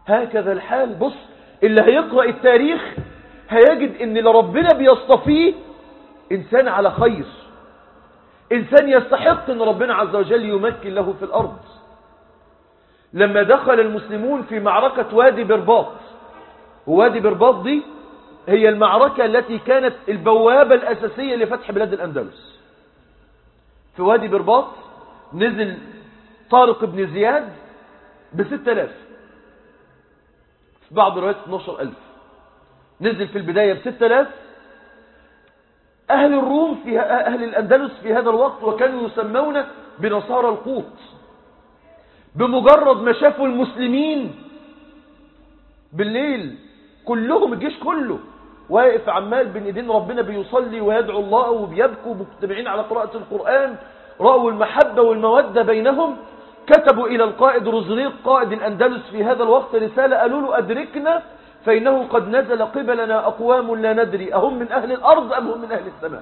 هكذا الحال بص اللي هيقرأ التاريخ هيجد ان اللي ربنا بيصطفيه انسان على خير انسان يستحق ان ربنا عز وجل يمكن له في الارض لما دخل المسلمون في معركة وادي برباط ووادي برباط دي هي المعركة التي كانت البوابة الأساسية لفتح بلاد الأندلس في وادي برباط نزل طارق بن زياد بستة آلاف في بعض الروايات 12 ألف نزل في البداية بستة آلاف أهل الروم في أهل الأندلس في هذا الوقت وكانوا يسمون بنصارى القوط بمجرد ما شافوا المسلمين بالليل كلهم الجيش كله واقف عمال بين ايدين ربنا بيصلي ويدعو الله وبيبكوا مجتمعين على قراءة القرآن رأوا المحبة والمودة بينهم كتبوا إلى القائد رزريق قائد الأندلس في هذا الوقت رسالة قالوا له أدركنا فإنه قد نزل قبلنا أقوام لا ندري أهم من أهل الأرض أم هم من أهل السماء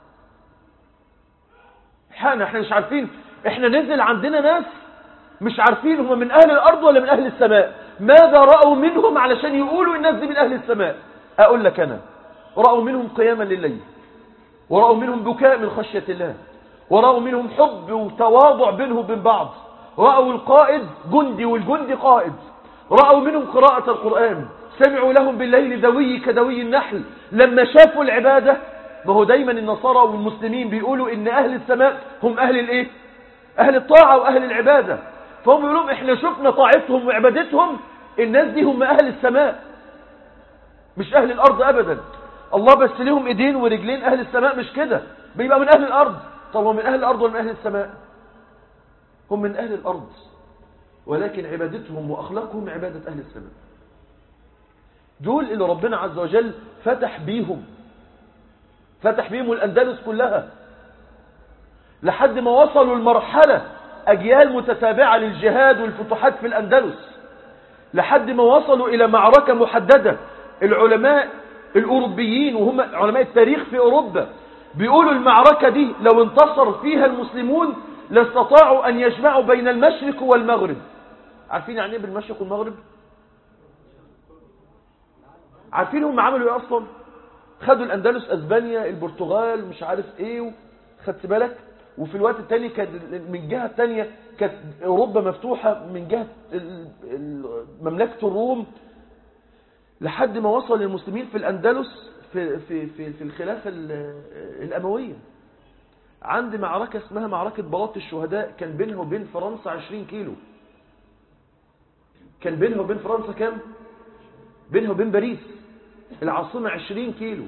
احنا احنا مش عارفين احنا نزل عندنا ناس مش عارفين هم من أهل الأرض ولا من أهل السماء ماذا رأوا منهم علشان يقولوا الناس دي من أهل السماء أقول لك أنا رأوا منهم قياما لليل ورأوا منهم بكاء من خشية الله ورأوا منهم حب وتواضع بينهم وبين بعض رأوا القائد جندي والجندي قائد رأوا منهم قراءة القرآن سمعوا لهم بالليل دوي كدوي النحل لما شافوا العبادة ما هو دايما النصارى والمسلمين بيقولوا ان اهل السماء هم اهل الايه اهل الطاعة واهل العبادة فهم يقولون احنا شفنا طاعتهم وعبادتهم الناس دي هم اهل السماء مش اهل الارض ابدا الله بس ليهم ايدين ورجلين اهل السماء مش كده بيبقى من اهل الارض طب هو من اهل الارض ولا من اهل السماء هم من اهل الارض ولكن عبادتهم واخلاقهم عبادة اهل السماء دول اللي ربنا عز وجل فتح بيهم فتح بيهم الأندلس كلها لحد ما وصلوا المرحلة أجيال متتابعة للجهاد والفتوحات في الأندلس لحد ما وصلوا إلى معركة محددة العلماء الأوروبيين وهم علماء التاريخ في أوروبا بيقولوا المعركة دي لو انتصر فيها المسلمون لاستطاعوا أن يجمعوا بين المشرق والمغرب عارفين يعني ايه بالمشرق والمغرب عارفين هم عملوا ايه اصلا خدوا الاندلس اسبانيا البرتغال مش عارف ايه خدت بالك وفي الوقت الثاني كانت من جهه ثانيه كانت اوروبا مفتوحه من جهه مملكه الروم لحد ما وصل المسلمين في الاندلس في في في, في الخلافه الامويه عند معركه اسمها معركه بلاط الشهداء كان بينها وبين فرنسا 20 كيلو كان بينها وبين فرنسا كام بينها وبين باريس العاصمة 20 كيلو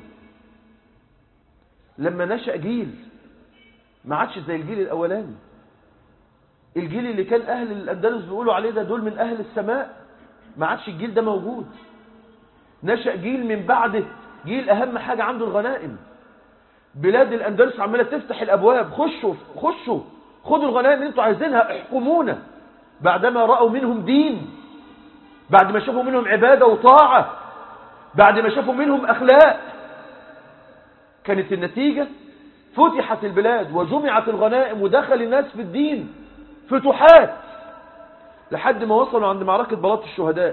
لما نشأ جيل ما عادش زي الجيل الأولاني الجيل اللي كان أهل الأندلس بيقولوا عليه ده دول من أهل السماء ما عادش الجيل ده موجود نشأ جيل من بعده جيل أهم حاجة عنده الغنائم بلاد الأندلس عمالة تفتح الأبواب خشوا خشوا خدوا الغنائم اللي انتوا عايزينها احكمونا بعدما رأوا منهم دين بعد ما شافوا منهم عبادة وطاعة بعد ما شافوا منهم أخلاق كانت النتيجة فتحت البلاد وجمعت الغنائم ودخل الناس في الدين فتوحات لحد ما وصلوا عند معركة بلاط الشهداء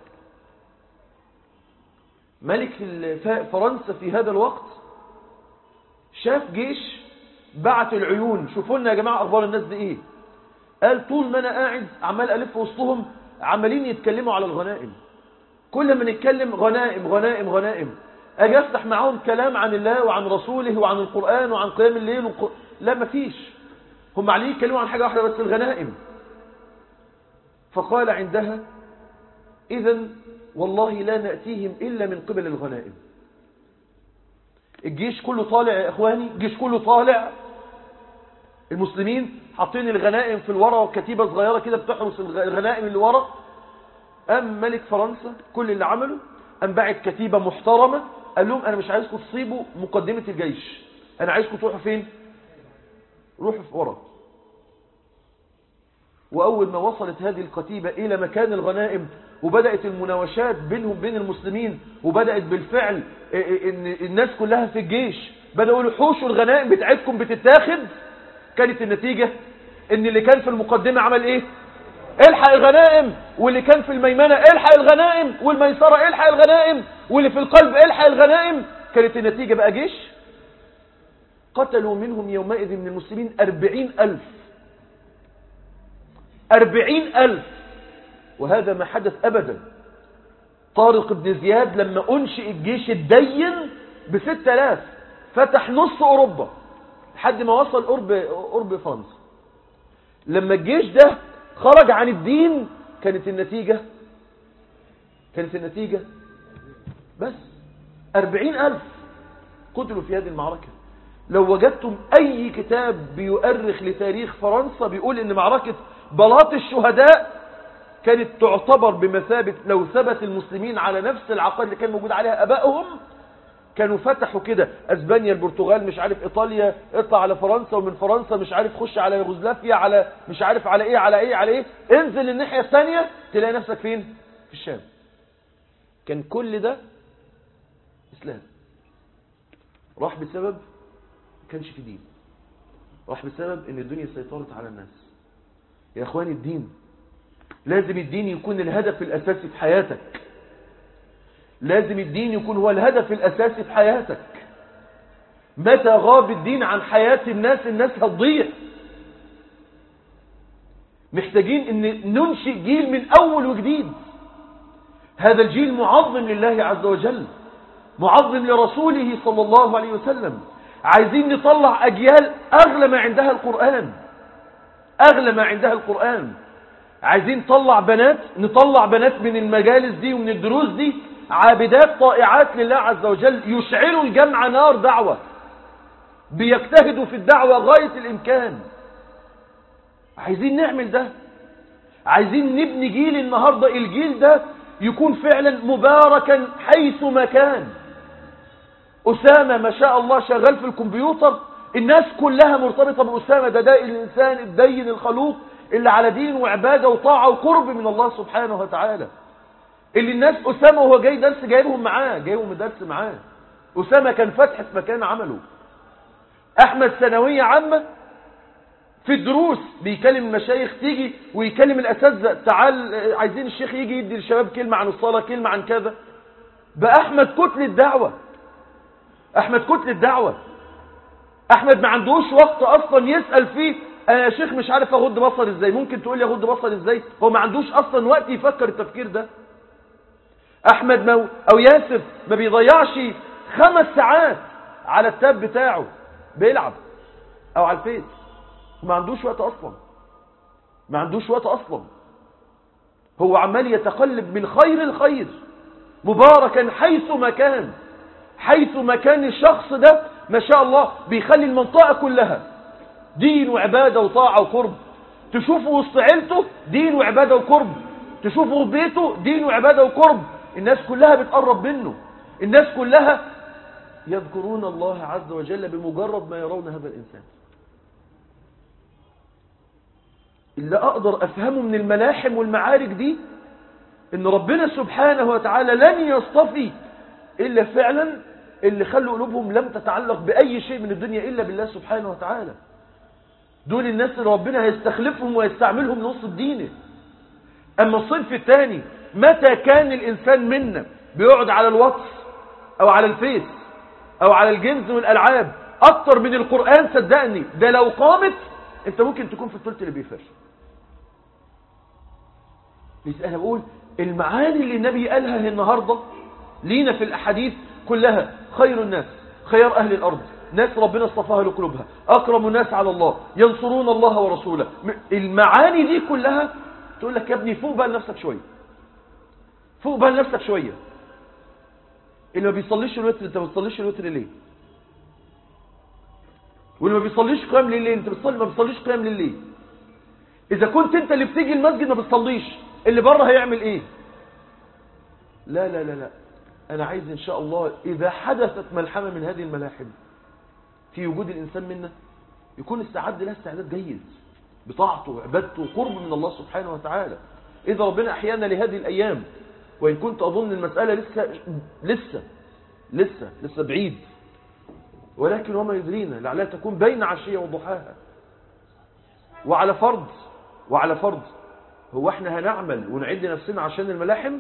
ملك فرنسا في هذا الوقت شاف جيش بعت العيون شوفوا لنا يا جماعة أخبار الناس دي إيه قال طول ما أنا قاعد عمال ألف وسطهم عمالين يتكلموا على الغنائم كل ما نتكلم غنائم غنائم غنائم اجي افتح معاهم كلام عن الله وعن رسوله وعن القرآن وعن قيام الليل وق... لا مفيش هم عليه يتكلموا عن حاجة واحدة بس الغنائم فقال عندها اذا والله لا نأتيهم إلا من قبل الغنائم الجيش كله طالع يا إخواني الجيش كله طالع المسلمين حاطين الغنائم في الورا وكتيبة صغيرة كده بتحرس الغنائم اللي ورا أم ملك فرنسا كل اللي عمله أم بعت كتيبة محترمة قال لهم أنا مش عايزكم تصيبوا مقدمة الجيش أنا عايزكم تروحوا فين روحوا في ورا وأول ما وصلت هذه الكتيبة إلى مكان الغنائم وبدأت المناوشات بينهم بين المسلمين وبدأت بالفعل إن الناس كلها في الجيش بدأوا يقولوا حوشوا الغنائم بتاعتكم بتتاخد كانت النتيجة ان اللي كان في المقدمة عمل ايه الحق الغنائم واللي كان في الميمنة الحق الغنائم والميسرة الحق الغنائم واللي في القلب الحق الغنائم كانت النتيجة بقى جيش قتلوا منهم يومئذ من المسلمين أربعين ألف أربعين ألف وهذا ما حدث أبدا طارق بن زياد لما أنشئ الجيش الدين بستة آلاف فتح نص أوروبا لحد ما وصل قرب قرب فرنسا لما الجيش ده خرج عن الدين كانت النتيجة كانت النتيجة بس أربعين ألف قتلوا في هذه المعركة لو وجدتم أي كتاب بيؤرخ لتاريخ فرنسا بيقول إن معركة بلاط الشهداء كانت تعتبر بمثابة لو ثبت المسلمين على نفس العقائد اللي كان موجود عليها أبائهم كانوا فتحوا كده اسبانيا البرتغال مش عارف ايطاليا اطلع على فرنسا ومن فرنسا مش عارف خش على يوغوسلافيا على مش عارف على ايه على ايه على ايه انزل الناحيه الثانيه تلاقي نفسك فين في الشام كان كل ده اسلام راح بسبب ما كانش في دين راح بسبب ان الدنيا سيطرت على الناس يا اخواني الدين لازم الدين يكون الهدف الاساسي في حياتك لازم الدين يكون هو الهدف الأساسي في حياتك متى غاب الدين عن حياة الناس الناس هتضيع محتاجين ان ننشئ جيل من أول وجديد هذا الجيل معظم لله عز وجل معظم لرسوله صلى الله عليه وسلم عايزين نطلع أجيال أغلى ما عندها القرآن أغلى ما عندها القرآن عايزين نطلع بنات نطلع بنات من المجالس دي ومن الدروس دي عابدات طائعات لله عز وجل يشعلوا الجمع نار دعوة بيجتهدوا في الدعوة غاية الإمكان عايزين نعمل ده عايزين نبني جيل النهاردة الجيل ده يكون فعلا مباركا حيث ما كان أسامة ما شاء الله شغال في الكمبيوتر الناس كلها مرتبطة بأسامة ده ده الإنسان الدين الخلوق اللي على دين وعبادة وطاعة وقرب من الله سبحانه وتعالى اللي الناس أسامة وهو جاي درس جايبهم معاه جايبهم درس معاه أسامة كان فتح في مكان عمله أحمد ثانوية عامة في الدروس بيكلم المشايخ تيجي ويكلم الأساتذة تعال عايزين الشيخ يجي يدي للشباب كلمة عن الصلاة كلمة عن كذا بقى أحمد كتل الدعوة أحمد كتل الدعوة أحمد ما عندوش وقت أصلا يسأل فيه أنا يا شيخ مش عارف أغض بصر إزاي ممكن تقول لي أغض بصر إزاي هو ما عندوش أصلا وقت يفكر التفكير ده احمد مو او ياسر ما بيضيعش خمس ساعات على التاب بتاعه بيلعب او على الفيس ما عندوش وقت اصلا ما عندوش وقت اصلا هو عمال يتقلب من خير الخير مباركا حيث ما كان حيث ما كان الشخص ده ما شاء الله بيخلي المنطقة كلها دين وعبادة وطاعة وقرب تشوفه وسط عيلته دين وعبادة وقرب تشوفه في بيته دين وعبادة وقرب الناس كلها بتقرب منه الناس كلها يذكرون الله عز وجل بمجرد ما يرون هذا الإنسان اللي أقدر أفهمه من الملاحم والمعارك دي إن ربنا سبحانه وتعالى لن يصطفي إلا فعلا اللي خلوا قلوبهم لم تتعلق بأي شيء من الدنيا إلا بالله سبحانه وتعالى دول الناس اللي ربنا هيستخلفهم ويستعملهم لنص دينه أما الصنف الثاني متى كان الإنسان منا بيقعد على الواتس أو على الفيس أو على الجنز والألعاب أكتر من القرآن صدقني ده لو قامت أنت ممكن تكون في الثلث اللي بيفر أنا بقول المعاني اللي النبي قالها النهاردة لينا في الأحاديث كلها خير الناس خيار أهل الأرض ناس ربنا اصطفاها لقلوبها أكرم الناس على الله ينصرون الله ورسوله المعاني دي كلها تقول لك يا ابني فوق بقى لنفسك شوية فوق بقى لنفسك شوية اللي ما بيصليش الوتر انت ما بتصليش الوتر ليه واللي ما بيصليش قيام ليل ليه انت بتصلي ما بتصليش قيام ليل ليه اذا كنت انت اللي بتيجي المسجد ما بتصليش اللي بره هيعمل ايه لا لا لا لا انا عايز ان شاء الله اذا حدثت ملحمة من هذه الملاحم في وجود الانسان منا يكون استعد له استعداد جيد بطاعته وعبادته وقرب من الله سبحانه وتعالى إذا ربنا أحيانا لهذه الأيام وإن كنت أظن المسألة لسه لسه لسه لسه بعيد ولكن وما يدرينا لعلها تكون بين عشية وضحاها وعلى فرض وعلى فرض هو احنا هنعمل ونعد نفسنا عشان الملاحم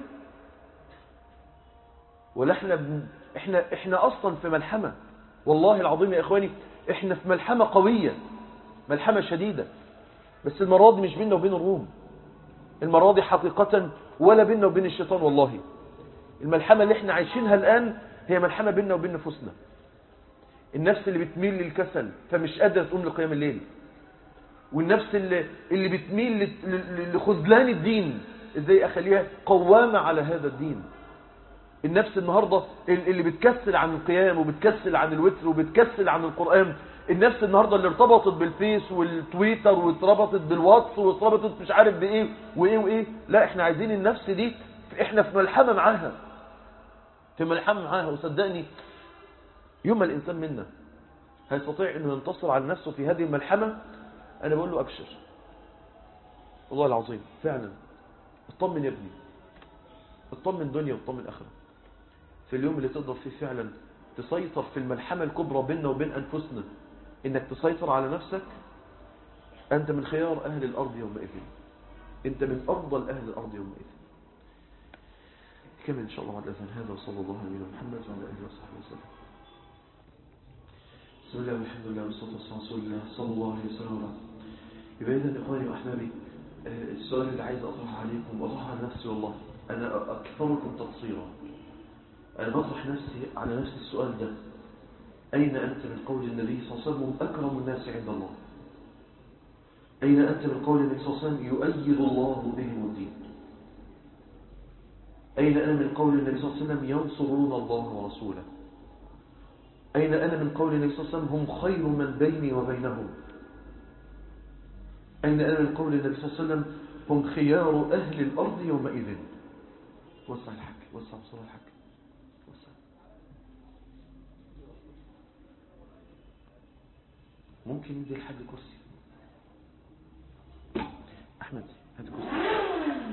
ولا احنا بن... احنا احنا اصلا في ملحمه والله العظيم يا اخواني احنا في ملحمه قويه ملحمه شديده بس المره دي مش بيننا وبين الروم المره دي حقيقه ولا بيننا وبين الشيطان والله الملحمه اللي احنا عايشينها الان هي ملحمه بيننا وبين نفوسنا النفس اللي بتميل للكسل فمش قادره تقوم لقيام الليل والنفس اللي اللي بتميل لخذلان الدين ازاي اخليها قوامه على هذا الدين النفس النهاردة اللي بتكسل عن القيام وبتكسل عن الوتر وبتكسل عن القرآن النفس النهاردة اللي ارتبطت بالفيس والتويتر وارتبطت بالواتس وارتبطت مش عارف بايه وايه وايه لا احنا عايزين النفس دي احنا في ملحمة معاها في ملحمة معاها وصدقني يوم ما الانسان منا هيستطيع انه ينتصر على نفسه في هذه الملحمة انا بقول له ابشر والله العظيم فعلا اطمن يا ابني اطمن دنيا واطمن اخره في اليوم اللي تقدر فيه فعلا تسيطر في الملحمة الكبرى بيننا وبين أنفسنا إنك تسيطر على نفسك أنت من خيار أهل الأرض يومئذ أنت من أفضل أهل الأرض يومئذ كمل إن شاء الله بعد الأذان هذا وصلى الله على نبينا محمد وعلى آله وصحبه وسلم بسم الله والحمد لله والصلاة والسلام على رسول الله صلى الله عليه وسلم يبقى إذا إخواني وأحبابي السؤال اللي عايز أطرح عليكم وأطرح على نفسي والله أنا أكثركم تقصيرا أنا بطرح نفسي على نفس السؤال ده أين أنت من قول النبي صلى الله عليه وسلم أكرم الناس عند الله أين أنت من قول النبي صلى الله عليه وسلم يؤيد الله بهم الدين أين أنا من قول النبي صلى الله عليه وسلم ينصرون الله ورسوله أين أنا من قول النبي صلى الله عليه وسلم هم خير من بيني وبينهم أين أنا من قول النبي صلى الله عليه وسلم هم خيار أهل الأرض يومئذ وسع الحق وسع بصورة الحق وسع ممكن يدي لحد كرسي أحمد هات كرسي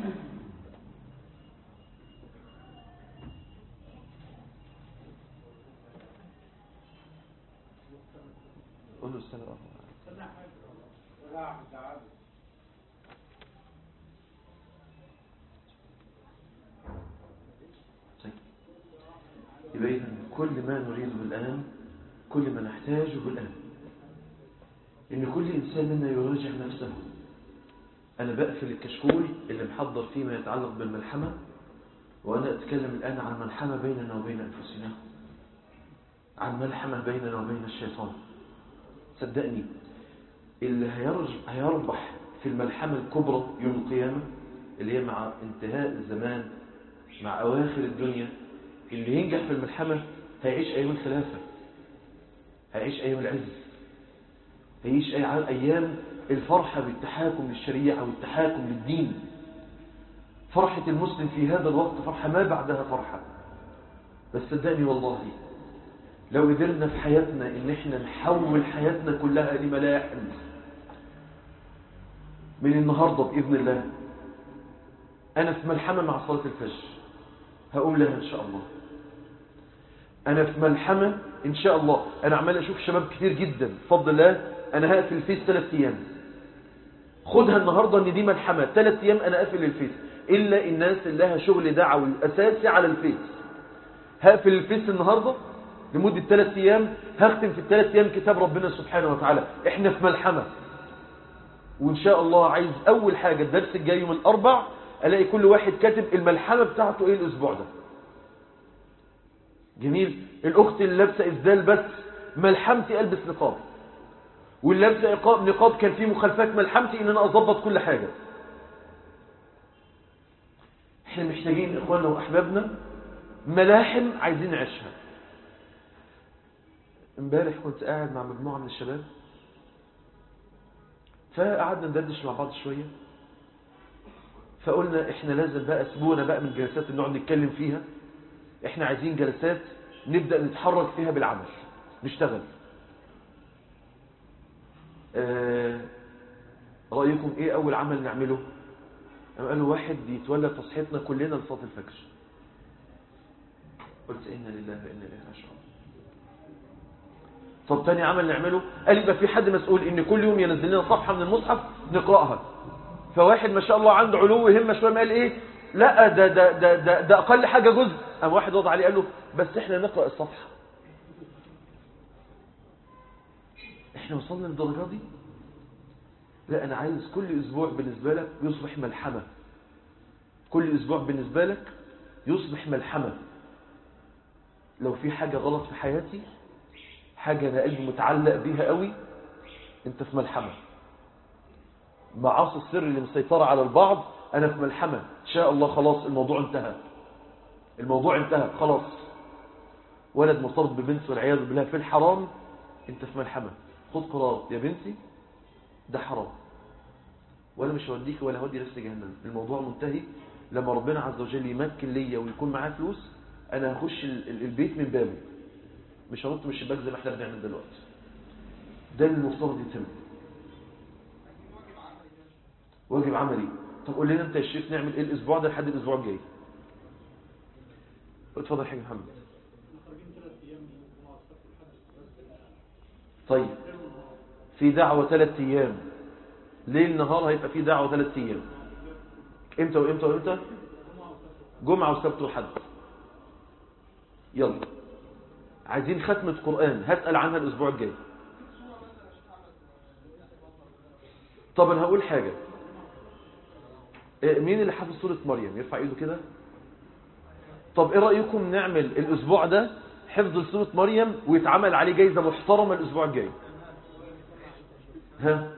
قول له استنى يبقى كل ما نريده الآن كل ما نحتاجه الآن إن كل إنسان منا يراجع نفسه أنا بقفل الكشكول اللي محضر فيه ما يتعلق بالملحمة وأنا أتكلم الآن عن ملحمة بيننا وبين أنفسنا عن ملحمة بيننا وبين الشيطان صدقني اللي هيربح في الملحمة الكبرى يوم القيامة اللي هي مع انتهاء الزمان مع أواخر الدنيا اللي ينجح في الملحمة هيعيش أيام الخلافة هيعيش أيام العز هيعيش أيام الفرحة بالتحاكم للشريعة والتحاكم للدين فرحة المسلم في هذا الوقت فرحة ما بعدها فرحة بس صدقني والله لو قدرنا في حياتنا ان احنا نحول حياتنا كلها لملاحم من النهاردة بإذن الله أنا في ملحمة مع صلاة الفجر هقوم لها إن شاء الله أنا في ملحمة إن شاء الله أنا عمال أشوف شباب كتير جدا بفضل الله أنا هقفل الفيس ثلاث أيام خدها النهاردة إن دي ملحمة ثلاث أيام أنا أقفل الفيس إلا الناس اللي لها شغل دعوي أساسي على الفيس هقفل الفيس النهاردة لمدة ثلاث أيام هختم في الثلاث أيام كتاب ربنا سبحانه وتعالى إحنا في ملحمة وإن شاء الله عايز أول حاجة الدرس الجاي يوم الأربع ألاقي كل واحد كاتب الملحمة بتاعته إيه الأسبوع ده جميل الأخت اللي لابسة إزدال بس ملحمتي ألبس نقاب واللي لابسة نقاب كان فيه مخالفات ملحمتي إن أنا أظبط كل حاجة احنا محتاجين إخواننا وأحبابنا ملاحم عايزين نعيشها امبارح كنت قاعد مع مجموعة من الشباب فقعدنا ندردش مع بعض شوية فقلنا احنا لازم بقى سيبونا بقى من الجلسات اللي نقعد نتكلم فيها احنا عايزين جلسات نبدأ نتحرك فيها بالعمل نشتغل اه رأيكم ايه اول عمل نعمله قالوا واحد يتولى تصحيتنا كلنا لصلاة الفجر قلت إنا لله وإنا إليه راجعون طب تاني عمل نعمله قال يبقى في حد مسؤول ان كل يوم ينزل لنا صفحة من المصحف نقرأها فواحد ما شاء الله عنده علو همة شوية ما قال ايه لا ده ده ده ده, ده اقل حاجة جزء قام واحد وضع عليه قال له بس احنا نقرأ الصفحة احنا وصلنا للدرجة دي لا انا عايز كل اسبوع بالنسبة لك يصبح ملحمة كل اسبوع بالنسبة لك يصبح ملحمة لو في حاجة غلط في حياتي حاجة انا قلبي متعلق بيها قوي انت في ملحمة معاصي السر اللي مسيطرة على البعض انا في ملحمة ان شاء الله خلاص الموضوع انتهى الموضوع انتهى خلاص ولد مرتبط ببنت والعياذ بالله في الحرام انت في ملحمة خد قرار يا بنتي ده حرام ولا مش هوديك ولا هودي نفسي جهنم الموضوع منتهي لما ربنا عز وجل يمكن ليا ويكون معاه فلوس انا هخش البيت من بابه مش هنط من الشباك زي ما احنا بنعمل دلوقتي ده اللي المفترض يتم واجب عملي طب قول لنا انت يا شيخ نعمل ايه الاسبوع ده لحد الاسبوع الجاي اتفضل يا حاج محمد طيب في دعوة ثلاث ايام ليل نهار هيبقى في دعوة ثلاث ايام امتى وامتى وامتى جمعة وسبت وحد يلا عايزين ختمة قرآن هسأل عنها الاسبوع الجاي طب انا هقول حاجة مين اللي حافظ سورة مريم يرفع ايده كده طب ايه رأيكم نعمل الاسبوع ده حفظ سورة مريم ويتعمل عليه جايزة محترمة الاسبوع الجاي ها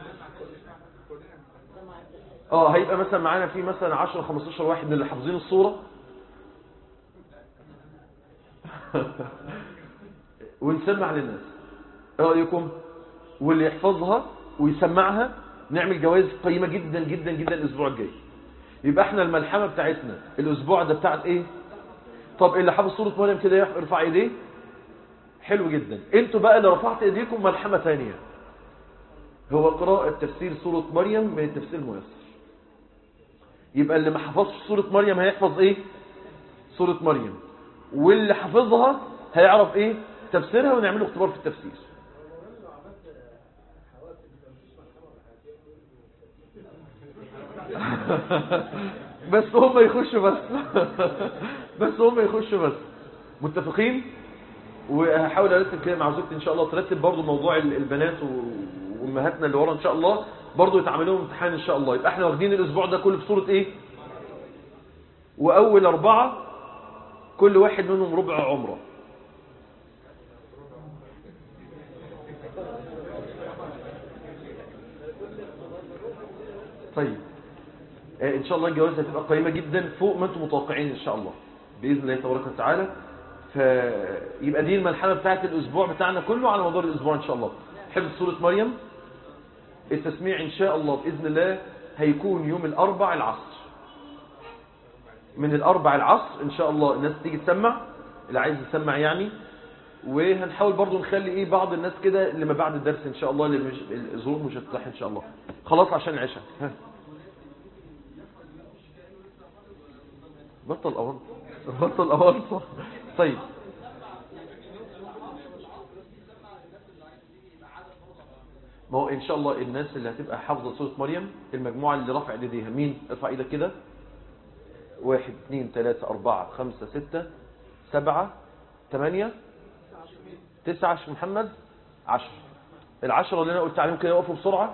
اه هيبقى مثلا معانا في مثلا 10 15 واحد من اللي حافظين الصورة ونسمع للناس ايه رأيكم واللي يحفظها ويسمعها نعمل جوائز قيمة جدا جدا جدا الاسبوع الجاي يبقى احنا الملحمة بتاعتنا الاسبوع ده بتاعت ايه طب اللي حافظ سورة مريم كده يرفع ايديه حلو جدا انتوا بقى اللي رفعت ايديكم ملحمة ثانية هو قراءة تفسير سورة مريم من التفسير الميسر يبقى اللي ما حفظش سورة مريم هيحفظ ايه سورة مريم واللي حفظها هيعرف ايه تفسيرها ونعمله اختبار في التفسير بس هم يخشوا بس بس هم يخشوا بس متفقين وهحاول ارتب كده مع زوجتي ان شاء الله ترتب برضو موضوع البنات وامهاتنا اللي ورا ان شاء الله برضو يتعمل لهم امتحان ان شاء الله يبقى احنا واخدين الاسبوع ده كله بصوره ايه واول اربعه كل واحد منهم ربع عمره طيب ان شاء الله الجوائز هتبقى قيمه جدا فوق ما انتم متوقعين ان شاء الله باذن الله تبارك وتعالى فيبقى دي الملحمه بتاعت الاسبوع بتاعنا كله على مدار الاسبوع ان شاء الله حفظ سوره مريم التسميع ان شاء الله باذن الله هيكون يوم الاربع العصر من الاربع العصر ان شاء الله الناس تيجي تسمع اللي عايز يسمع يعني وهنحاول برضو نخلي ايه بعض الناس كده اللي ما بعد الدرس ان شاء الله اللي مش الظروف مش هتتاح ان شاء الله خلاص عشان العشاء ها بطل اول بطل اول طيب ما هو ان شاء الله الناس اللي هتبقى حافظه سوره مريم المجموعه اللي رفع ايديها مين ارفع ايدك كده واحد اثنين ثلاثة أربعة خمسة ستة سبعة ثمانية تسعة شيخ محمد عشر العشرة اللي أنا قلت عليهم كده يقفوا بسرعة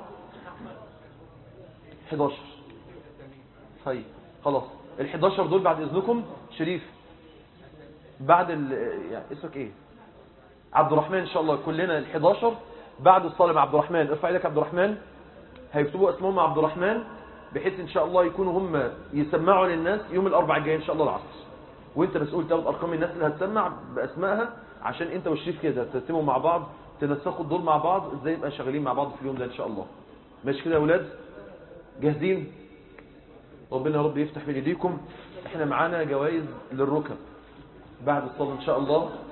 11 طيب خلاص ال 11 دول بعد إذنكم شريف بعد ال يعني اسمك إيه عبد الرحمن إن شاء الله كلنا ال 11 بعد الصلاة مع عبد الرحمن ارفع ايدك عبد الرحمن هيكتبوا اسمهم مع عبد الرحمن بحيث ان شاء الله يكونوا هم يسمعوا للناس يوم الاربع الجاي ان شاء الله العصر وانت مسؤول تاخد ارقام الناس اللي هتسمع باسمائها عشان انت والشريف كده ترتبوا مع بعض تنسقوا الدور مع بعض ازاي يبقى شغالين مع بعض في اليوم ده ان شاء الله ماشي كده يا اولاد جاهزين ربنا يا رب يفتح بين ايديكم احنا معانا جوائز للركب بعد الصلاه ان شاء الله